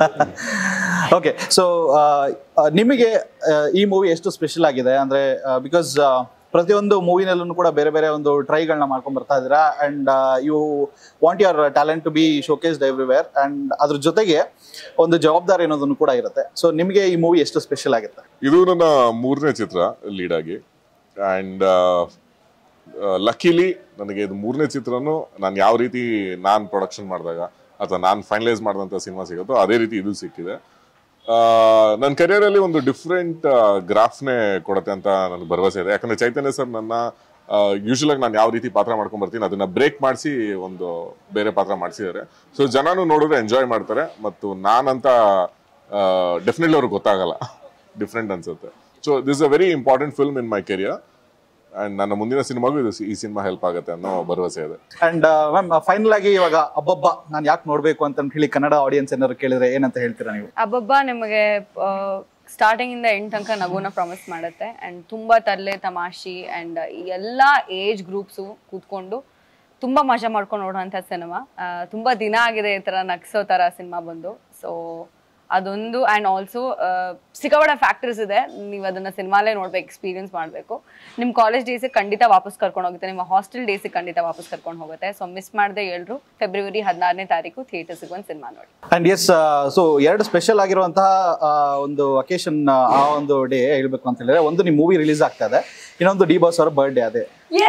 ಓಕೆ ಸೊ ನಿಮಗೆ ಆ, ಈ ಮೂವಿ ಎಷ್ಟು ಸ್ಪೆಷಲ್ ಆಗಿದೆ ಅಂದ್ರೆ ಬಿಕಾಸ್ ಪ್ರತಿಯೊಂದು ಮೂವಿನಲ್ಲೂ ಕೂಡ ಬೇರೆ ಬೇರೆ ಒಂದು ಟ್ರೈಗಳನ್ನ ಮಾಡ್ಕೊಂಡ್ ಬರ್ತಾ ಇದ್ದೀರಾ and you want your talent to be showcased everywhere and ಅದ್ರ ಜೊತೆಗೆ ಒಂದು ಜವಾಬ್ದಾರಿ ಅನ್ನೋದನ್ನು ಕೂಡ ಇರುತ್ತೆ ಸೊ ನಿಮಗೆ ಈ ಮೂವಿ ಎಷ್ಟು ಸ್ಪೆಷಲ್ ಆಗುತ್ತೆ ಇದು ನನ್ನ ಮೂರನೇ ಚಿತ್ರ ಲೀಡ್ ಆಗಿ ಅಂಡ್ ಲಕ್ಕಿಲಿ ನನಗೆ ಇದು ಮೂರನೇ ಚಿತ್ರನು ನಾನು ಯಾವ ರೀತಿ ನಾನು ಪ್ರೊಡಕ್ಷನ್ ಮಾಡಿದಾಗ ಅಥವಾ ನಾನು ಫೈನಲೈಸ್ ಮಾಡಿದಂಥ ಸಿನಿಮಾ ಸಿಗುತ್ತೋ ಅದೇ ರೀತಿ ಇದು ಸಿಕ್ಕಿದೆ ನನ್ನ ಕರಿಯರಲ್ಲಿ ಒಂದು ಡಿಫ್ರೆಂಟ್ ಗ್ರಾಫ್ನೇ ಕೊಡುತ್ತೆ ಅಂತ ನನಗೆ ಭರವಸೆ ಇದೆ ಯಾಕಂದ್ರೆ ಚೈತನ್ಯ ಸರ್ ನನ್ನ ಯೂಶುವಲ್ ಆಗಿ ನಾನು ಯಾವ ರೀತಿ ಪಾತ್ರ ಮಾಡ್ಕೊಂಡ್ ಬರ್ತೀನಿ ಅದನ್ನ ಬ್ರೇಕ್ ಮಾಡಿಸಿ ಒಂದು ಬೇರೆ ಪಾತ್ರ ಮಾಡಿಸಿದ್ದಾರೆ ಸೊ ಜನನು ನೋಡಿದ್ರೆ ಎಂಜಾಯ್ ಮಾಡ್ತಾರೆ ಮತ್ತು ನಾನಂತ ಡೆಫಿನೆಟ್ಲಿ ಅವ್ರಿಗೆ ಗೊತ್ತಾಗಲ್ಲ ಡಿಫ್ರೆಂಟ್ ಅನ್ಸುತ್ತೆ so this a very important film in my career and ನನ್ನ ಮುಂದಿನ ಸಿನಿಮಾಗೂ ಇದು ಈ ಸಿನಿಮಾ ಹೆಲ್ಪ್ ಆಗುತ್ತೆ ಅನ್ನೋ ಭರವಸೆ ಇದೆ ಅಂಡ್ ಮ್ಯಾಮ್ ಫೈನಲ್ ಆಗಿ ಇವಾಗ ಅಬ್ಬಬ್ಬ ನಾನು ಯಾಕೆ ನೋಡ್ಬೇಕು ಅಂತ ಹೇಳಿ ಕನ್ನಡ ಆಡಿಯನ್ಸ್ ಏನಾದ್ರು ಕೇಳಿದ್ರೆ ಏನಂತ ಹೇಳ್ತೀರಾ ನೀವು ಅಬ್ಬಬ್ಬ ನಿಮಗೆ ಸ್ಟಾರ್ಟಿಂಗ್ ಇಂದ ಎಂಡ್ ತನಕ ನಗುನ ಪ್ರಾಮಿಸ್ ಮಾಡುತ್ತೆ ಅಂಡ್ ತುಂಬಾ ತರಲೆ ತಮಾಷಿ ಅಂಡ್ ಎಲ್ಲ ಏಜ್ ಗ್ರೂಪ್ಸು ಕೂತ್ಕೊಂಡು ತುಂಬಾ ಮಜಾ ಮಾಡ್ಕೊಂಡು ನೋಡುವಂಥ ಸಿನಿಮಾ ತುಂಬಾ ದಿನ ಆಗಿದೆ ಈ ತರ ನಗ್ಸೋ ತರ ಸಿನಿಮಾ ಬಂದು ಸೊ ಅದೊಂದು ಆ್ಯಂಡ್ ಆಲ್ಸೋ ಸಿಕ್ಕಾಪಟ್ಟೆ ಫ್ಯಾಕ್ಟರ್ಸ್ ಇದೆ ನೀವು ಅದನ್ನ ಸಿನಿಮಾಲೇ ನೋಡ್ಬೇಕು ಎಕ್ಸ್ಪೀರಿಯನ್ಸ್ ಮಾಡಬೇಕು ನಿಮ್ಮ ಕಾಲೇಜ್ ಡೇಸಿಗೆ ಖಂಡಿತ ವಾಪಸ್ ಕರ್ಕೊಂಡು ಹೋಗುತ್ತೆ ನಿಮ್ಮ ಹಾಸ್ಟೆಲ್ ಡೇಸಿಗೆ ಖಂಡಿತ ವಾಪಸ್ ಕರ್ಕೊಂಡು ಹೋಗುತ್ತೆ ಸೊ ಮಿಸ್ ಮಾಡದೆ ಎಲ್ಲರೂ ಫೆಬ್ರವರಿ ಹದಿನಾರನೇ ತಾರೀಕು ಥಿಯೇಟರ್ಸ್ಗೆ ಒಂದು ಸಿನಿಮಾ ನೋಡಿ ಅಂಡ್ ಎಸ್ ಸೊ ಎರಡು ಸ್ಪೆಷಲ್ ಆಗಿರುವಂತಹ ಆ, ಒಂದು ಅಕೇಶನ್ ಆ ಒಂದು ಡೇ ಹೇಳ್ಬೇಕು ಅಂತ ಹೇಳಿದ್ರೆ ಒಂದು ನಿಮ್ ಮೂವಿ ರಿಲೀಸ್ ಆಗ್ತಾ ಇದೆ ಇನ್ನೊಂದು ಡಿ ಬಾಸ್ ಅವರ ಬರ್ಡೇ ಅದೇ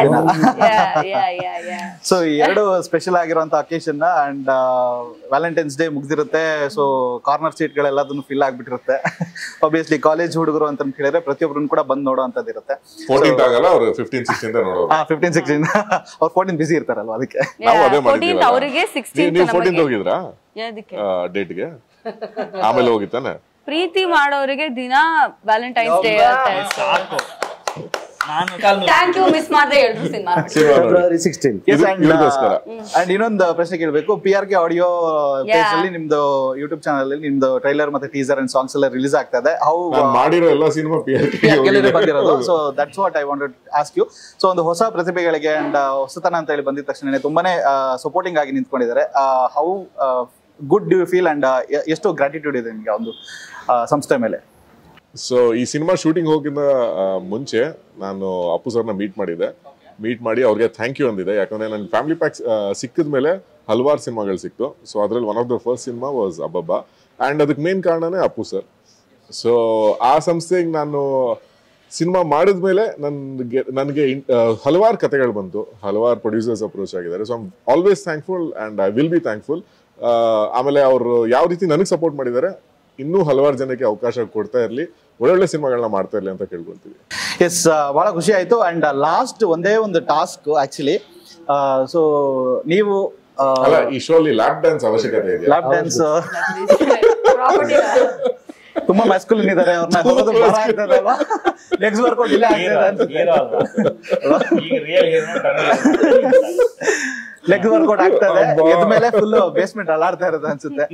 Yeah, yeah, yeah, yeah. So ಈ ಎರಡು ಸ್ಪೆಷಲ್ ಆಗಿರುವಂತ ಅಕೇಶನ್ ಅಂಡ್ ವ್ಯಾಲೆಂಟೈನ್ಸ್ ಡೇ ಮುಗ್ದಿರುತ್ತೆ ಸೊ ಕಾರ್ನರ್ ಸೀಟ್ ಗಳೆಲ್ಲದನ್ನು ಫಿಲ್ ಆಗ್ಬಿಟ್ಟಿರುತ್ತೆ ಆಬ್ವಿಯಸ್ಲಿ ಕಾಲೇಜ್ ಹುಡುಗರು ಅಂತ ಹೇಳಿದ್ರೆ ಪ್ರತಿಯೊಬ್ಬರನ್ನು ಕೂಡ ಬಂದು ನೋಡುವಂತದ್ದು ಇರುತ್ತೆ ಫೋರ್ಟೀನ್ ಆಗಲ್ಲ ಅವ್ರು ಫಿಫ್ಟೀನ್ ಸಿಕ್ಸ್ಟೀನ್ ನೋಡೋರು ಆ ಫಿಫ್ಟೀನ್ ಸಿಕ್ಸ್ಟೀನ್ ಅವ್ರು ಫೋರ್ಟೀನ್ ಬಿಸಿ ಇರ್ತಾರಲ್ವಾ ಅದಕ್ಕೆ ನಾವು Yeah, ಅದೇ 14th ಮಾಡಿದ್ದೀವಲ್ಲ. ಅವ್ರಿಗೆ ನೀವು- 16th ನೀವು ಫೋರ್ಟೀನ್ ನಮಗೆ. ಹೋಗಿದ್ರಾ ಯಾವ್ದಕ್ಕೆ ಡೇಟ್ಗೆ ಆಮೇಲೆ ಹೋಗಿತ್ತಾನೆ ಪ್ರೀತಿ ಮಾಡೋರಿಗೆ ದಿನ ವ್ಯಾಲೆಂಟೈನ್ಸ್ ಡೇ ಇರುತ್ತೆ ಥ್ಯಾಂಕ್ ಯು ಮಿಸ್ ಮಾಡದೆ ಎಲ್ರು ಸಿನಿಮಾ ಸಿನಿಮಾ ನೋಡಿ ಫೆಬ್ರವರಿ ಸಿಕ್ಸ್ಟೀನ್ Yes, ಇದು- and, ಇದಕ್ಕೋಸ್ಕರ. ಅಂಡ್ ಇನ್ನೊಂದು ಪ್ರಶ್ನೆ ಕೇಳಬೇಕು P R K audio page ಅಲ್ಲಿ ನಿಮ್ದು ಯೂಟ್ಯೂಬ್ ಚಾನಲ್ ಅಲ್ಲಿ ನಿಮ್ದು ಟ್ರೈಲರ್ ಮತ್ತೆ ಟೀಸರ್ ಅಂಡ್ ಸಾಂಗ್ಸ್ ಎಲ್ಲ ರಿಲೀಸ್ ಆಗ್ತಾ ಇದೆ ಹೌ ನಾನು ಮಾಡಿರೋ ಎಲ್ಲ ಸಿನಿಮಾ ಪಿ ಬಂದಿರೋದು so that's what I wanted ask you so ಒಂದು ಹೊಸ ಪ್ರತಿಭೆಗಳಿಗೆ ಅಂಡ್ ಹೊಸತನ ಅಂತ ಹೇಳಿ ಬಂದಿದ ತಕ್ಷಣ ತುಂಬಾನೇ ಸಪೋರ್ಟಿಂಗ್ ಆಗಿ ನಿಂತ್ಕೊಂಡಿದ್ದಾರೆ how good do you feel and ಎಷ್ಟು ಗ್ರಾಟಿಟ್ಯೂಡ್ ಇದೆ ನಿಮಗೆ ಒಂದು ಆ, ಸಂಸ್ಥೆ ಮೇಲೆ ಸೊ ಈ ಸಿನಿಮಾ ಶೂಟಿಂಗ್ ಹೋಗಿಂದ ಆ, ಮುಂಚೆ ನಾನು ಅಪ್ಪು ಸರ್ನ ಮೀಟ್ ಮಾಡಿದ್ದೆ ಮೀಟ್ ಮಾಡಿ ಅವ್ರಿಗೆ ಥ್ಯಾಂಕ್ ಯು ಅಂದಿದೆ ಯಾಕಂದ್ರೆ ನನ್ನ ಫ್ಯಾಮಿಲಿ ಪ್ಯಾಕ್ ಸಿಕ್ಕಿದ ಮೇಲೆ ಹಲವಾರು ಸಿನಿಮಾಗಳು ಸಿಕ್ತು ಸೊ ಅದ್ರಲ್ಲಿ one of the first cinema was ಅಬ್ಬಬ್ಬ ಆ್ಯಂಡ್ ಅದಕ್ಕೆ ಮೇನ್ ಕಾರಣನೇ ಅಪ್ಪು ಸರ್ ಸೊ ಆ ಸಂಸ್ಥೆಗೆ ನಾನು ಸಿನಿಮಾ ಮಾಡಿದ ಮೇಲೆ ನನಗೆ ನನಗೆ ಹಲವಾರು ಕತೆಗಳು ಬಂತು ಹಲವಾರು ಪ್ರೊಡ್ಯೂಸರ್ಸ್ ಅಪ್ರೋಚ್ ಆಗಿದ್ದಾರೆ so I'm always thankful and I will be thankful ಆಮೇಲೆ ಅವರು ಯಾವ ರೀತಿ ನನಗೆ ಸಪೋರ್ಟ್ ಮಾಡಿದ್ದಾರೆ ಇನ್ನೂ ಹಲವಾರು ಜನಕ್ಕೆ ಅವಕಾಶ ಕೊಡ್ತಾ ಇರಲಿ ಒಳ್ಳೊಳ್ಳೆ ಸಿನಿಮಾಗಳನ್ನ ಮಾಡ್ತಾ ಇರಲಿ ಅಂತ ಕೇಳ್ಕೊಳ್ತೀವಿ ಎಸ್ ಬಹಳ ಖುಷಿ ಆಯ್ತು ಅಂಡ್ ಲಾಸ್ಟ್ ಒಂದೇ ಒಂದು ಟಾಸ್ಕ್ ಆಕ್ಚುಲಿ ಸೊ ನೀವು ಅಲ್ಲ ಈ ಶೋ ಅಲ್ಲಿ ಲ್ಯಾಪ್ ಡ್ಯಾನ್ಸ್ ಅವಶ್ಯಕತೆ ಇದೆಯಾ ಲ್ಯಾಪ್ ಡ್ಯಾನ್ಸ್ ತುಂಬಾ ಮ್ಯಾಸ್ಕುಲಿನ್ ಇದಾರೆ ಅವ್ರನ್ನ ನೋಡೋದು ಭಾರ ಆಗ್ತದೆ ಅಲ್ವಾ ಲೆಗ್ಸ್ ವರ್ಕೌಟ್ ಇಲ್ಲ ಆಗ್ತದೆ ಅನ್ಸುತ್ತೆ ಹೀರೋ ಅಲ್ವಾ ಈಗ ರಿಯಲ್ ಹೀರೋ ಲೆಗ್ ವರ್ಕೌಟ್ ಆಗ್ತದೆ ಎದ್ದ ಮೇಲೆ ಫುಲ್ ಬೇಸ್ಮೆಂಟ್ ಅಲಾಡ್ತಾ ಇರೋದು ಅನ್ಸುತ್ತೆ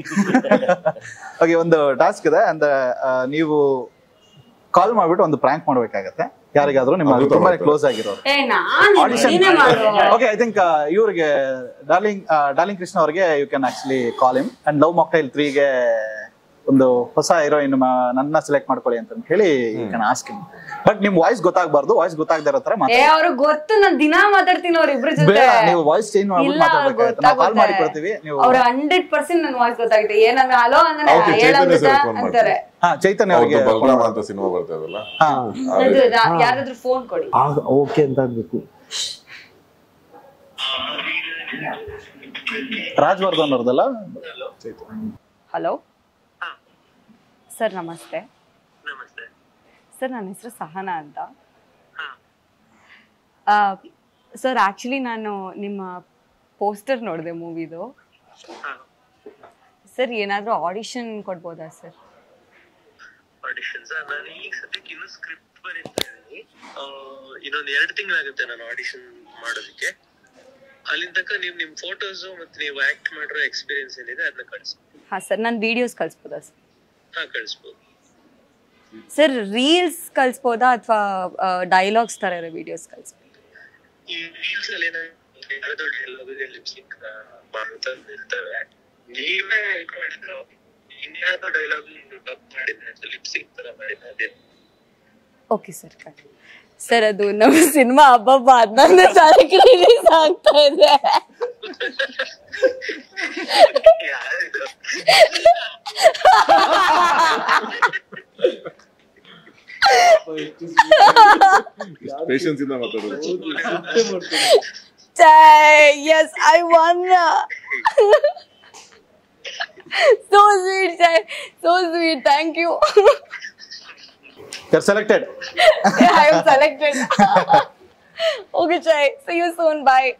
ಓಕೆ ಒಂದು ಟಾಸ್ಕ್ ಇದೆ ಅಂದ್ರೆ ಆ, ನೀವು ಕಾಲ್ ಮಾಡ್ಬಿಟ್ಟು ಒಂದು ಪ್ರ್ಯಾಂಕ್ ಮಾಡ್ಬೇಕಾಗತ್ತೆ ಯಾರಿಗಾದ್ರೂ ನಿಮ್ಮ ಅಮೃತ ತುಂಬಾ ಬರ್ತಾರೆ. ಕ್ಲೋಸ್ ಆಗಿರೋರು ಏ ನಾನು ನೀನೇ ಮಾಡು ಓಕೆ ಐ ಥಿಂಕ್ ಇವ್ರಿಗೆ ಡಾರ್ಲಿಂಗ್ ಡಾರ್ಲಿಂಗ್ ಕೃಷ್ಣ ಅವರಿಗೆ you can actually call him and love mocktail ತ್ರೀಗೆ ಒಂದು ಹೊಸ ಹೀರೋಯಿನ್ ನನ್ನ ಸೆಲೆಕ್ಟ್ ಮಾಡ್ಕೊಳ್ಳಿ ಅಂತ ಹೇಳಿ you can ask him but ನಿಮ್ ವಾಯ್ಸ್ ಗೊತ್ತಾಗಬಾರ್ದು ವಾಯ್ಸ್ ಗೊತ್ತಾಗದೇ ಇರೋ ತರ ಏ ಮಾತಾಡಿ ಅವ್ರಿಗೆ ಗೊತ್ತು ನಾನ್ ದಿನಾ ಮಾತಾಡ್ತೀನಿ ಅವ್ರ ಇಬ್ರ ಜೊತೆ ಬೇಡ ನೀವು ವಾಯ್ಸ್ ಚೇಂಜ್ ಮಾಡ್ಬಿಟ್ಟು ಇಲ್ಲ ಮಾತಾಡ್ಬೇಕಾಗುತ್ತೆ ನಾವು ಕಾಲ್ ಮಾಡಿ ಕೊಡ್ತೀವಿ ನೀವು ಅವ್ರ ಹಂಡ್ರೆಡ್ ಪರ್ಸೆಂಟ್ ನನ್ ವಾಯ್ಸ್ ಗೊತ್ತಾಗುತ್ತೆ ಏನಂದ್ರೆ ಹಲೋ ಅಂದ್ರೆ Okay, ಹೇಳ ಚೈತನ್ಯ sir phone ಅಂತಾರೆ ಹಾ ಚೈತನ್ಯ ಅವ್ರದ್ದು ಅವರಿಗೆ ಬಲರಾಮ ಅಂತ ಸಿನಿಮಾ ಬರ್ತಾ ಇದಲ್ಲ ಹಾ ಅದು ರಾ- ಯಾರಾದ್ರೂ ಫೋನ್ ಕೊಡಿ ಆಗ ಓಕೆ ಅಂತ ಅನ್ಬೇಕು ರಾಜವರ್ಧನ್ ಅವ್ರದಲ್ಲ ಹಲೋ ಸರ್ ನಮಸ್ತೆ ನಮಸ್ತೆ ಸರ್ ನನ್ನ ಹೆಸರು ಸಹನಾ ಅಂತ ಸರ್ ಆಕ್ಚುಲಿ ನಾನು ನಿಮ್ಮ ಪೋಸ್ಟರ್ ನೋಡಿದೆ ಮೂವಿದು ಸರ್ ಏನಾದರೂ ಆಡಿಷನ್ ಕೊಡ್ಬೋದಾ ಸರ್ ಆಡಿಷನ್ಸ್ ನಾನು ಈಗ ಸದ್ಯಕ್ಕೆ ಇನ್ನೂ ಸ್ಕ್ರಿಪ್ಟ್ ಬರೀತಾ ಇದ್ದೀನಿ ಇನ್ನೊಂದ್ ಎರಡು ತಿಂಗಳಾಗುತ್ತೆ ನಾನು ಆಡಿಷನ್ ಮಾಡೋದಕ್ಕೆ ಅಲ್ಲಿಂದ ತನಕ ನೀವು ನಿಮ್ ಫೋಟೋಸ್ ಮತ್ತೆ ನೀವು ಆಕ್ಟ್ ಮಾಡಿರೋ ಎಕ್ಸ್ಪೀರಿಯನ್ಸ್ ಏನಿದೆ ಅದನ್ನ ಕಳಿಸಿ ಹಾಂ ಸರ್ ನಾನು ವೀಡಿಯೋಸ್ ಕಳಿಸ್ಬೋದಾ ಸರ್ ಹಾ ಕಳಿಸ್ಬೋದು ಸರ್ ರೀಲ್ಸ್ ಕಳಿಸ್ಬೋದಾ ಅಥವಾ ಡೈಲಾಗ್ಸ್ ಥರ ಇರೋ ವೀಡಿಯೋಸ್ ಕಳಿಸ್ಬೋದಾ ಈ ರೀಲ್ಸ್ ಅಲ್ಲಿ ಏನಾಗುತ್ತೆ ಯಾವ್ದೋ ಡೈಲಾಗ್ ಲಿಪ್ಸಿಂಗ್ ಮಾಡ್ತಾ ಇರ್ತವೆ ನೀವೇ ಮಾಡಿದ್ರು ಇನ್ಯಾವುದೋ ಡೈಲಾಗ್ ಡಬ್ ಮಾಡಿದ್ರೆ ಲಿಪ್ಸಿಂಗ್ ತರ ಮಾಡಿದ್ರೆ ಅದೇ ಓಕೆ ಸರ್ ಸರ್ ಅದು ನಮ್ಮ ಸಿನಿಮಾ ಹಬ್ಬಬ್ಬ ಹನ್ನೊಂದನೇ ತಾರೀಕು ರಿಲೀಸ್ ಆಗ್ತಾ ಇದೆ ಯಾರಿದು ಪೇಷನ್ಸ್ ಇಂದ ಮಾತಾಡೋದು yes I won so sweet Jai so sweet thank you you're selected I am selected okay Jai see you soon bye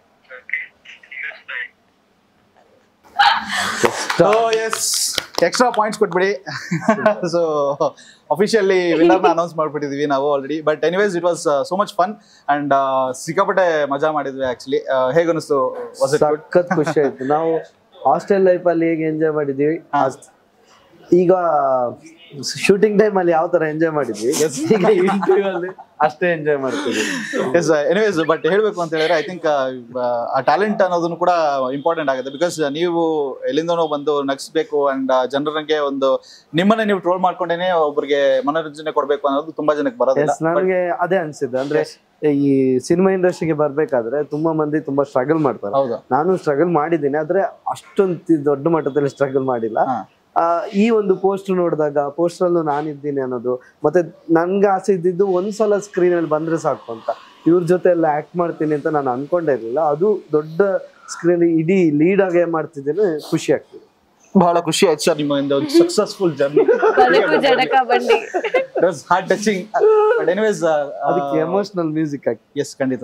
so yes extra points ಕೊಟ್ಬಿಡಿ ಸೊ ಅಫಿಷಿಯಲಿ ವಿನ್ನರ್ನ ಅನೌನ್ಸ್ ಮಾಡ್ಬಿಟ್ಟಿದೀವಿ ನಾವು already but anyways it was so much fun and ಸಿಕ್ಕಾಪಟ್ಟೆ ಮಜಾ ಮಾಡಿದ್ವಿ actually ಹೇಗನಿಸ್ತು was it good ಸಖತ್ ಖುಷಿ ಆಯ್ತು ನಾವು ಹಾಸ್ಟೆಲ್ ಲೈಫ್ ಅಲ್ಲಿ ಹೇಗೆ ಎಂಜಾಯ್ ಮಾಡಿದೀವಿ ಅಷ್ಟ್- ಈಗ ಶೂಟಿಂಗ್ ಟೈಮ್ ಅಲ್ಲಿ ಯಾವ ತರ ಎಂಜಾಯ್ ಮಾಡಿದ್ವಿ ಈಗ interview ಅಲ್ಲಿ ಅಷ್ಟೇ ಎಂಜಾಯ್ ಮಾಡ್ತೀವಿ ಎಸ್ ಎನಿವೇಸ್ ಬಟ್ ಹೇಳಬೇಕು ಅಂತ ಹೇಳಿದ್ರೆ ಐ ಥಿಂಕ್ ಆ ಟ್ಯಾಲೆಂಟ್ ಅನ್ನೋದನ್ನು ಕೂಡ ಇಂಪಾರ್ಟೆಂಟ್ ಆಗುತ್ತೆ ಬಿಕಾಸ್ ನೀವು ಎಲ್ಲಿಂದನೋ ಬಂದು ನಗಿಸ್ಬೇಕು ಅಂಡ್ ಜನರಿಗೆ ಒಂದು ನಿಮ್ಮನ್ನ ನೀವು ಟ್ರೋಲ್ ಮಾಡ್ಕೊಂಡೇನೆ ಒಬ್ಬರಿಗೆ ಮನೋರಂಜನೆ ಕೊಡಬೇಕು ಅನ್ನೋದು ತುಂಬಾ ಜನಕ್ಕೆ ಬರೋದಿಲ್ಲ ಎಸ್ ನನಗೆ ಅದೇ ಅನ್ಸಿದ್ದು ಅಂದ್ರೆ ಈ ಸಿನಿಮಾ ಇಂಡಸ್ಟ್ರಿಗೆ ಬರ್ಬೇಕಾದ್ರೆ ತುಂಬಾ ಮಂದಿ ತುಂಬಾ ಸ್ಟ್ರಗಲ್ ಮಾಡ್ತಾರೆ ಹೌದು ನಾನು ಸ್ಟ್ರಗಲ್ ಮಾಡಿದ್ದೀನಿ ಆದ್ರೆ ಅಷ್ಟೊಂದು ದೊಡ್ಡ ಮಟ್ಟದಲ್ಲಿ ಸ್ಟ್ರಗಲ್ ಮಾಡಿಲ್ಲ ಹಾ. ಆ, ಈ ಒಂದು ಪೋಸ್ಟ್ ನೋಡಿದಾಗ ಪೋಸ್ಟರ್ ಅಲ್ಲೂ ನಾನಿದ್ದೀನಿ ಅನ್ನೋದು ಮತ್ತೆ ನನ್ಗೆ ಆಸೆ ಇದ್ದಿದ್ದು ಒಂದ್ಸಲ ಸ್ಕ್ರೀನ್ ಅಲ್ಲಿ ಬಂದ್ರೆ ಸಾಕು ಅಂತ ಇವ್ರ ಜೊತೆ ಎಲ್ಲ ಆಕ್ಟ್ ಮಾಡ್ತೀನಿ ಅಂತ ನಾನು ಅನ್ಕೊಂಡೇ ಇರ್ಲಿಲ್ಲ ಅದು ದೊಡ್ಡ ಸ್ಕ್ರೀನ್ ಇಡೀ ಲೀಡ್ ಆಗೇ ಮಾಡ್ತಿದ್ದೇನೆ ಖುಷಿ ಆಗ್ತಿದೆ ಬಹಳ ಖುಷಿ ಆಯ್ತು ಸರ್ ನಿಮ್ಮ ಒಂದು ಸಕ್ಸಸ್ಫುಲ್ ಜರ್ನಿ ಬದುಕು ಜಡಕ ಬಂಡಿ ಹಾರ್ಟ್ ಟಚಿಂಗ್ ಬಟ್ ಎನಿವೇಸ್ ಅದಕ್ಕೆ ಎಮೋಷನಲ್ ಮ್ಯೂಸಿಕ್ ಹಾಕಿ ಎಸ್ ಖಂಡಿತ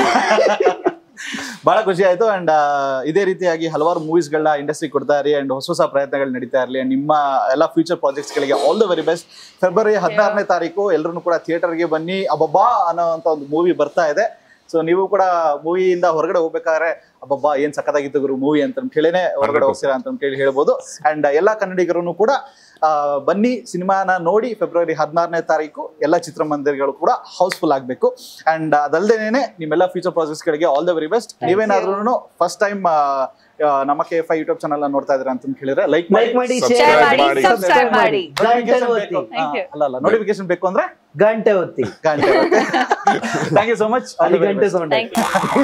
ಬಹಳ ಖುಷಿ ಆಯ್ತು ಅಂಡ್ ಇದೇ ರೀತಿಯಾಗಿ ಹಲವಾರು ಮೂವೀಸ್ ಗಳನ್ನ ಇಂಡಸ್ಟ್ರಿ ಕೊಡ್ತಾ ಇರಿ ಅಂಡ್ ಹೊಸ ಹೊಸ ಪ್ರಯತ್ನಗಳು ನಡೀತಾ ಇರಲಿ ನಿಮ್ಮ ಎಲ್ಲ ಫ್ಯೂಚರ್ ಪ್ರಾಜೆಕ್ಟ್ಸ್ ಗಳಿಗೆ all the very best February ಹದಿನಾರನೇ ತಾರೀಕು ಎಲ್ಲರೂ ಕೂಡ ಥಿಯೇಟರ್ಗೆ ಬನ್ನಿ ಅಬ್ಬಬ್ಬಾ ಅನ್ನೋ ಅಂತ ಒಂದು ಮೂವಿ ಬರ್ತಾ ಇದೆ ಸೊ ನೀವು ಕೂಡ ಮೂವಿಯಿಂದ ಹೊರಗಡೆ ಹೋಗ್ಬೇಕಾದ್ರೆ ಅಬ್ಬಬ್ಬಾ ಏನ್ ಸಖತ್ತಾಗಿತ್ತು ಗುರು ಮೂವಿ ಅಂತ ಹೇಳಿನೇ ಹೊರಗಡೆ ಹೋಗ್ತೀರಾ ಅಂತ ಹೇಳಿ ಹೇಳ್ಬೋದು ಅಂಡ್ ಎಲ್ಲಾ ಕನ್ನಡಿಗರು ಕೂಡ ಆ, ಬನ್ನಿ ಸಿನಿಮಾನ ನೋಡಿ ಫೆಬ್ರವರಿ ಹದಿನಾರನೇ ತಾರೀಕು ಎಲ್ಲ ಚಿತ್ರಮಂದಿರಗಳು ಕೂಡ ಹೌಸ್ಫುಲ್ ಆಗಬೇಕು ಅಂಡ್ ಅದಲ್ದೇನೆ ನಿಮ್ಮೆಲ್ಲ ಫ್ಯೂಚರ್ ಪ್ರಾಜೆಕ್ಟ್ಸ್ ಗಳಿಗೆ ಆಲ್ ದ ವೆರಿ ಬೆಸ್ಟ್ ನೀವೇನಾದ್ರೂ ಫಸ್ಟ್ ಟೈಮ್ ನಮ್ಮ ಕೆ ಎಫ್ ಯೂಟ್ಯೂಬ್ ಚಾನಲ್ ನೋಡ್ತಾ ಇದ್ದೀರಾ ಅಂತ ಹೇಳಿದ್ರೆ ಲೈಕ್ ಲೈಕ್ ಮಾಡಿ ಶೇರ್ ಶೇರ್ ಮಾಡಿ ಮಾಡಿ. ಸಬ್ಸ್ಕ್ರೈಬ್ ಮಾಡಿ ಗಂಟೆ ಒತ್ತಿ Thank you. ಅಲ್ಲ ಅಲ್ಲ ನೋಟಿಫಿಕೇಶನ್ ಬೇಕು ಅಂದ್ರೆ ಗಂಟೆ ಒತ್ತಿ ಗಂಟೆ ಥ್ಯಾಂಕ್ ಯು ಸೋ ಮಚ್ ಅಲ್ಲಿ ಗಂಟೆ ಸೌಂಡ್ ಥ್ಯಾಂಕ್ ಯು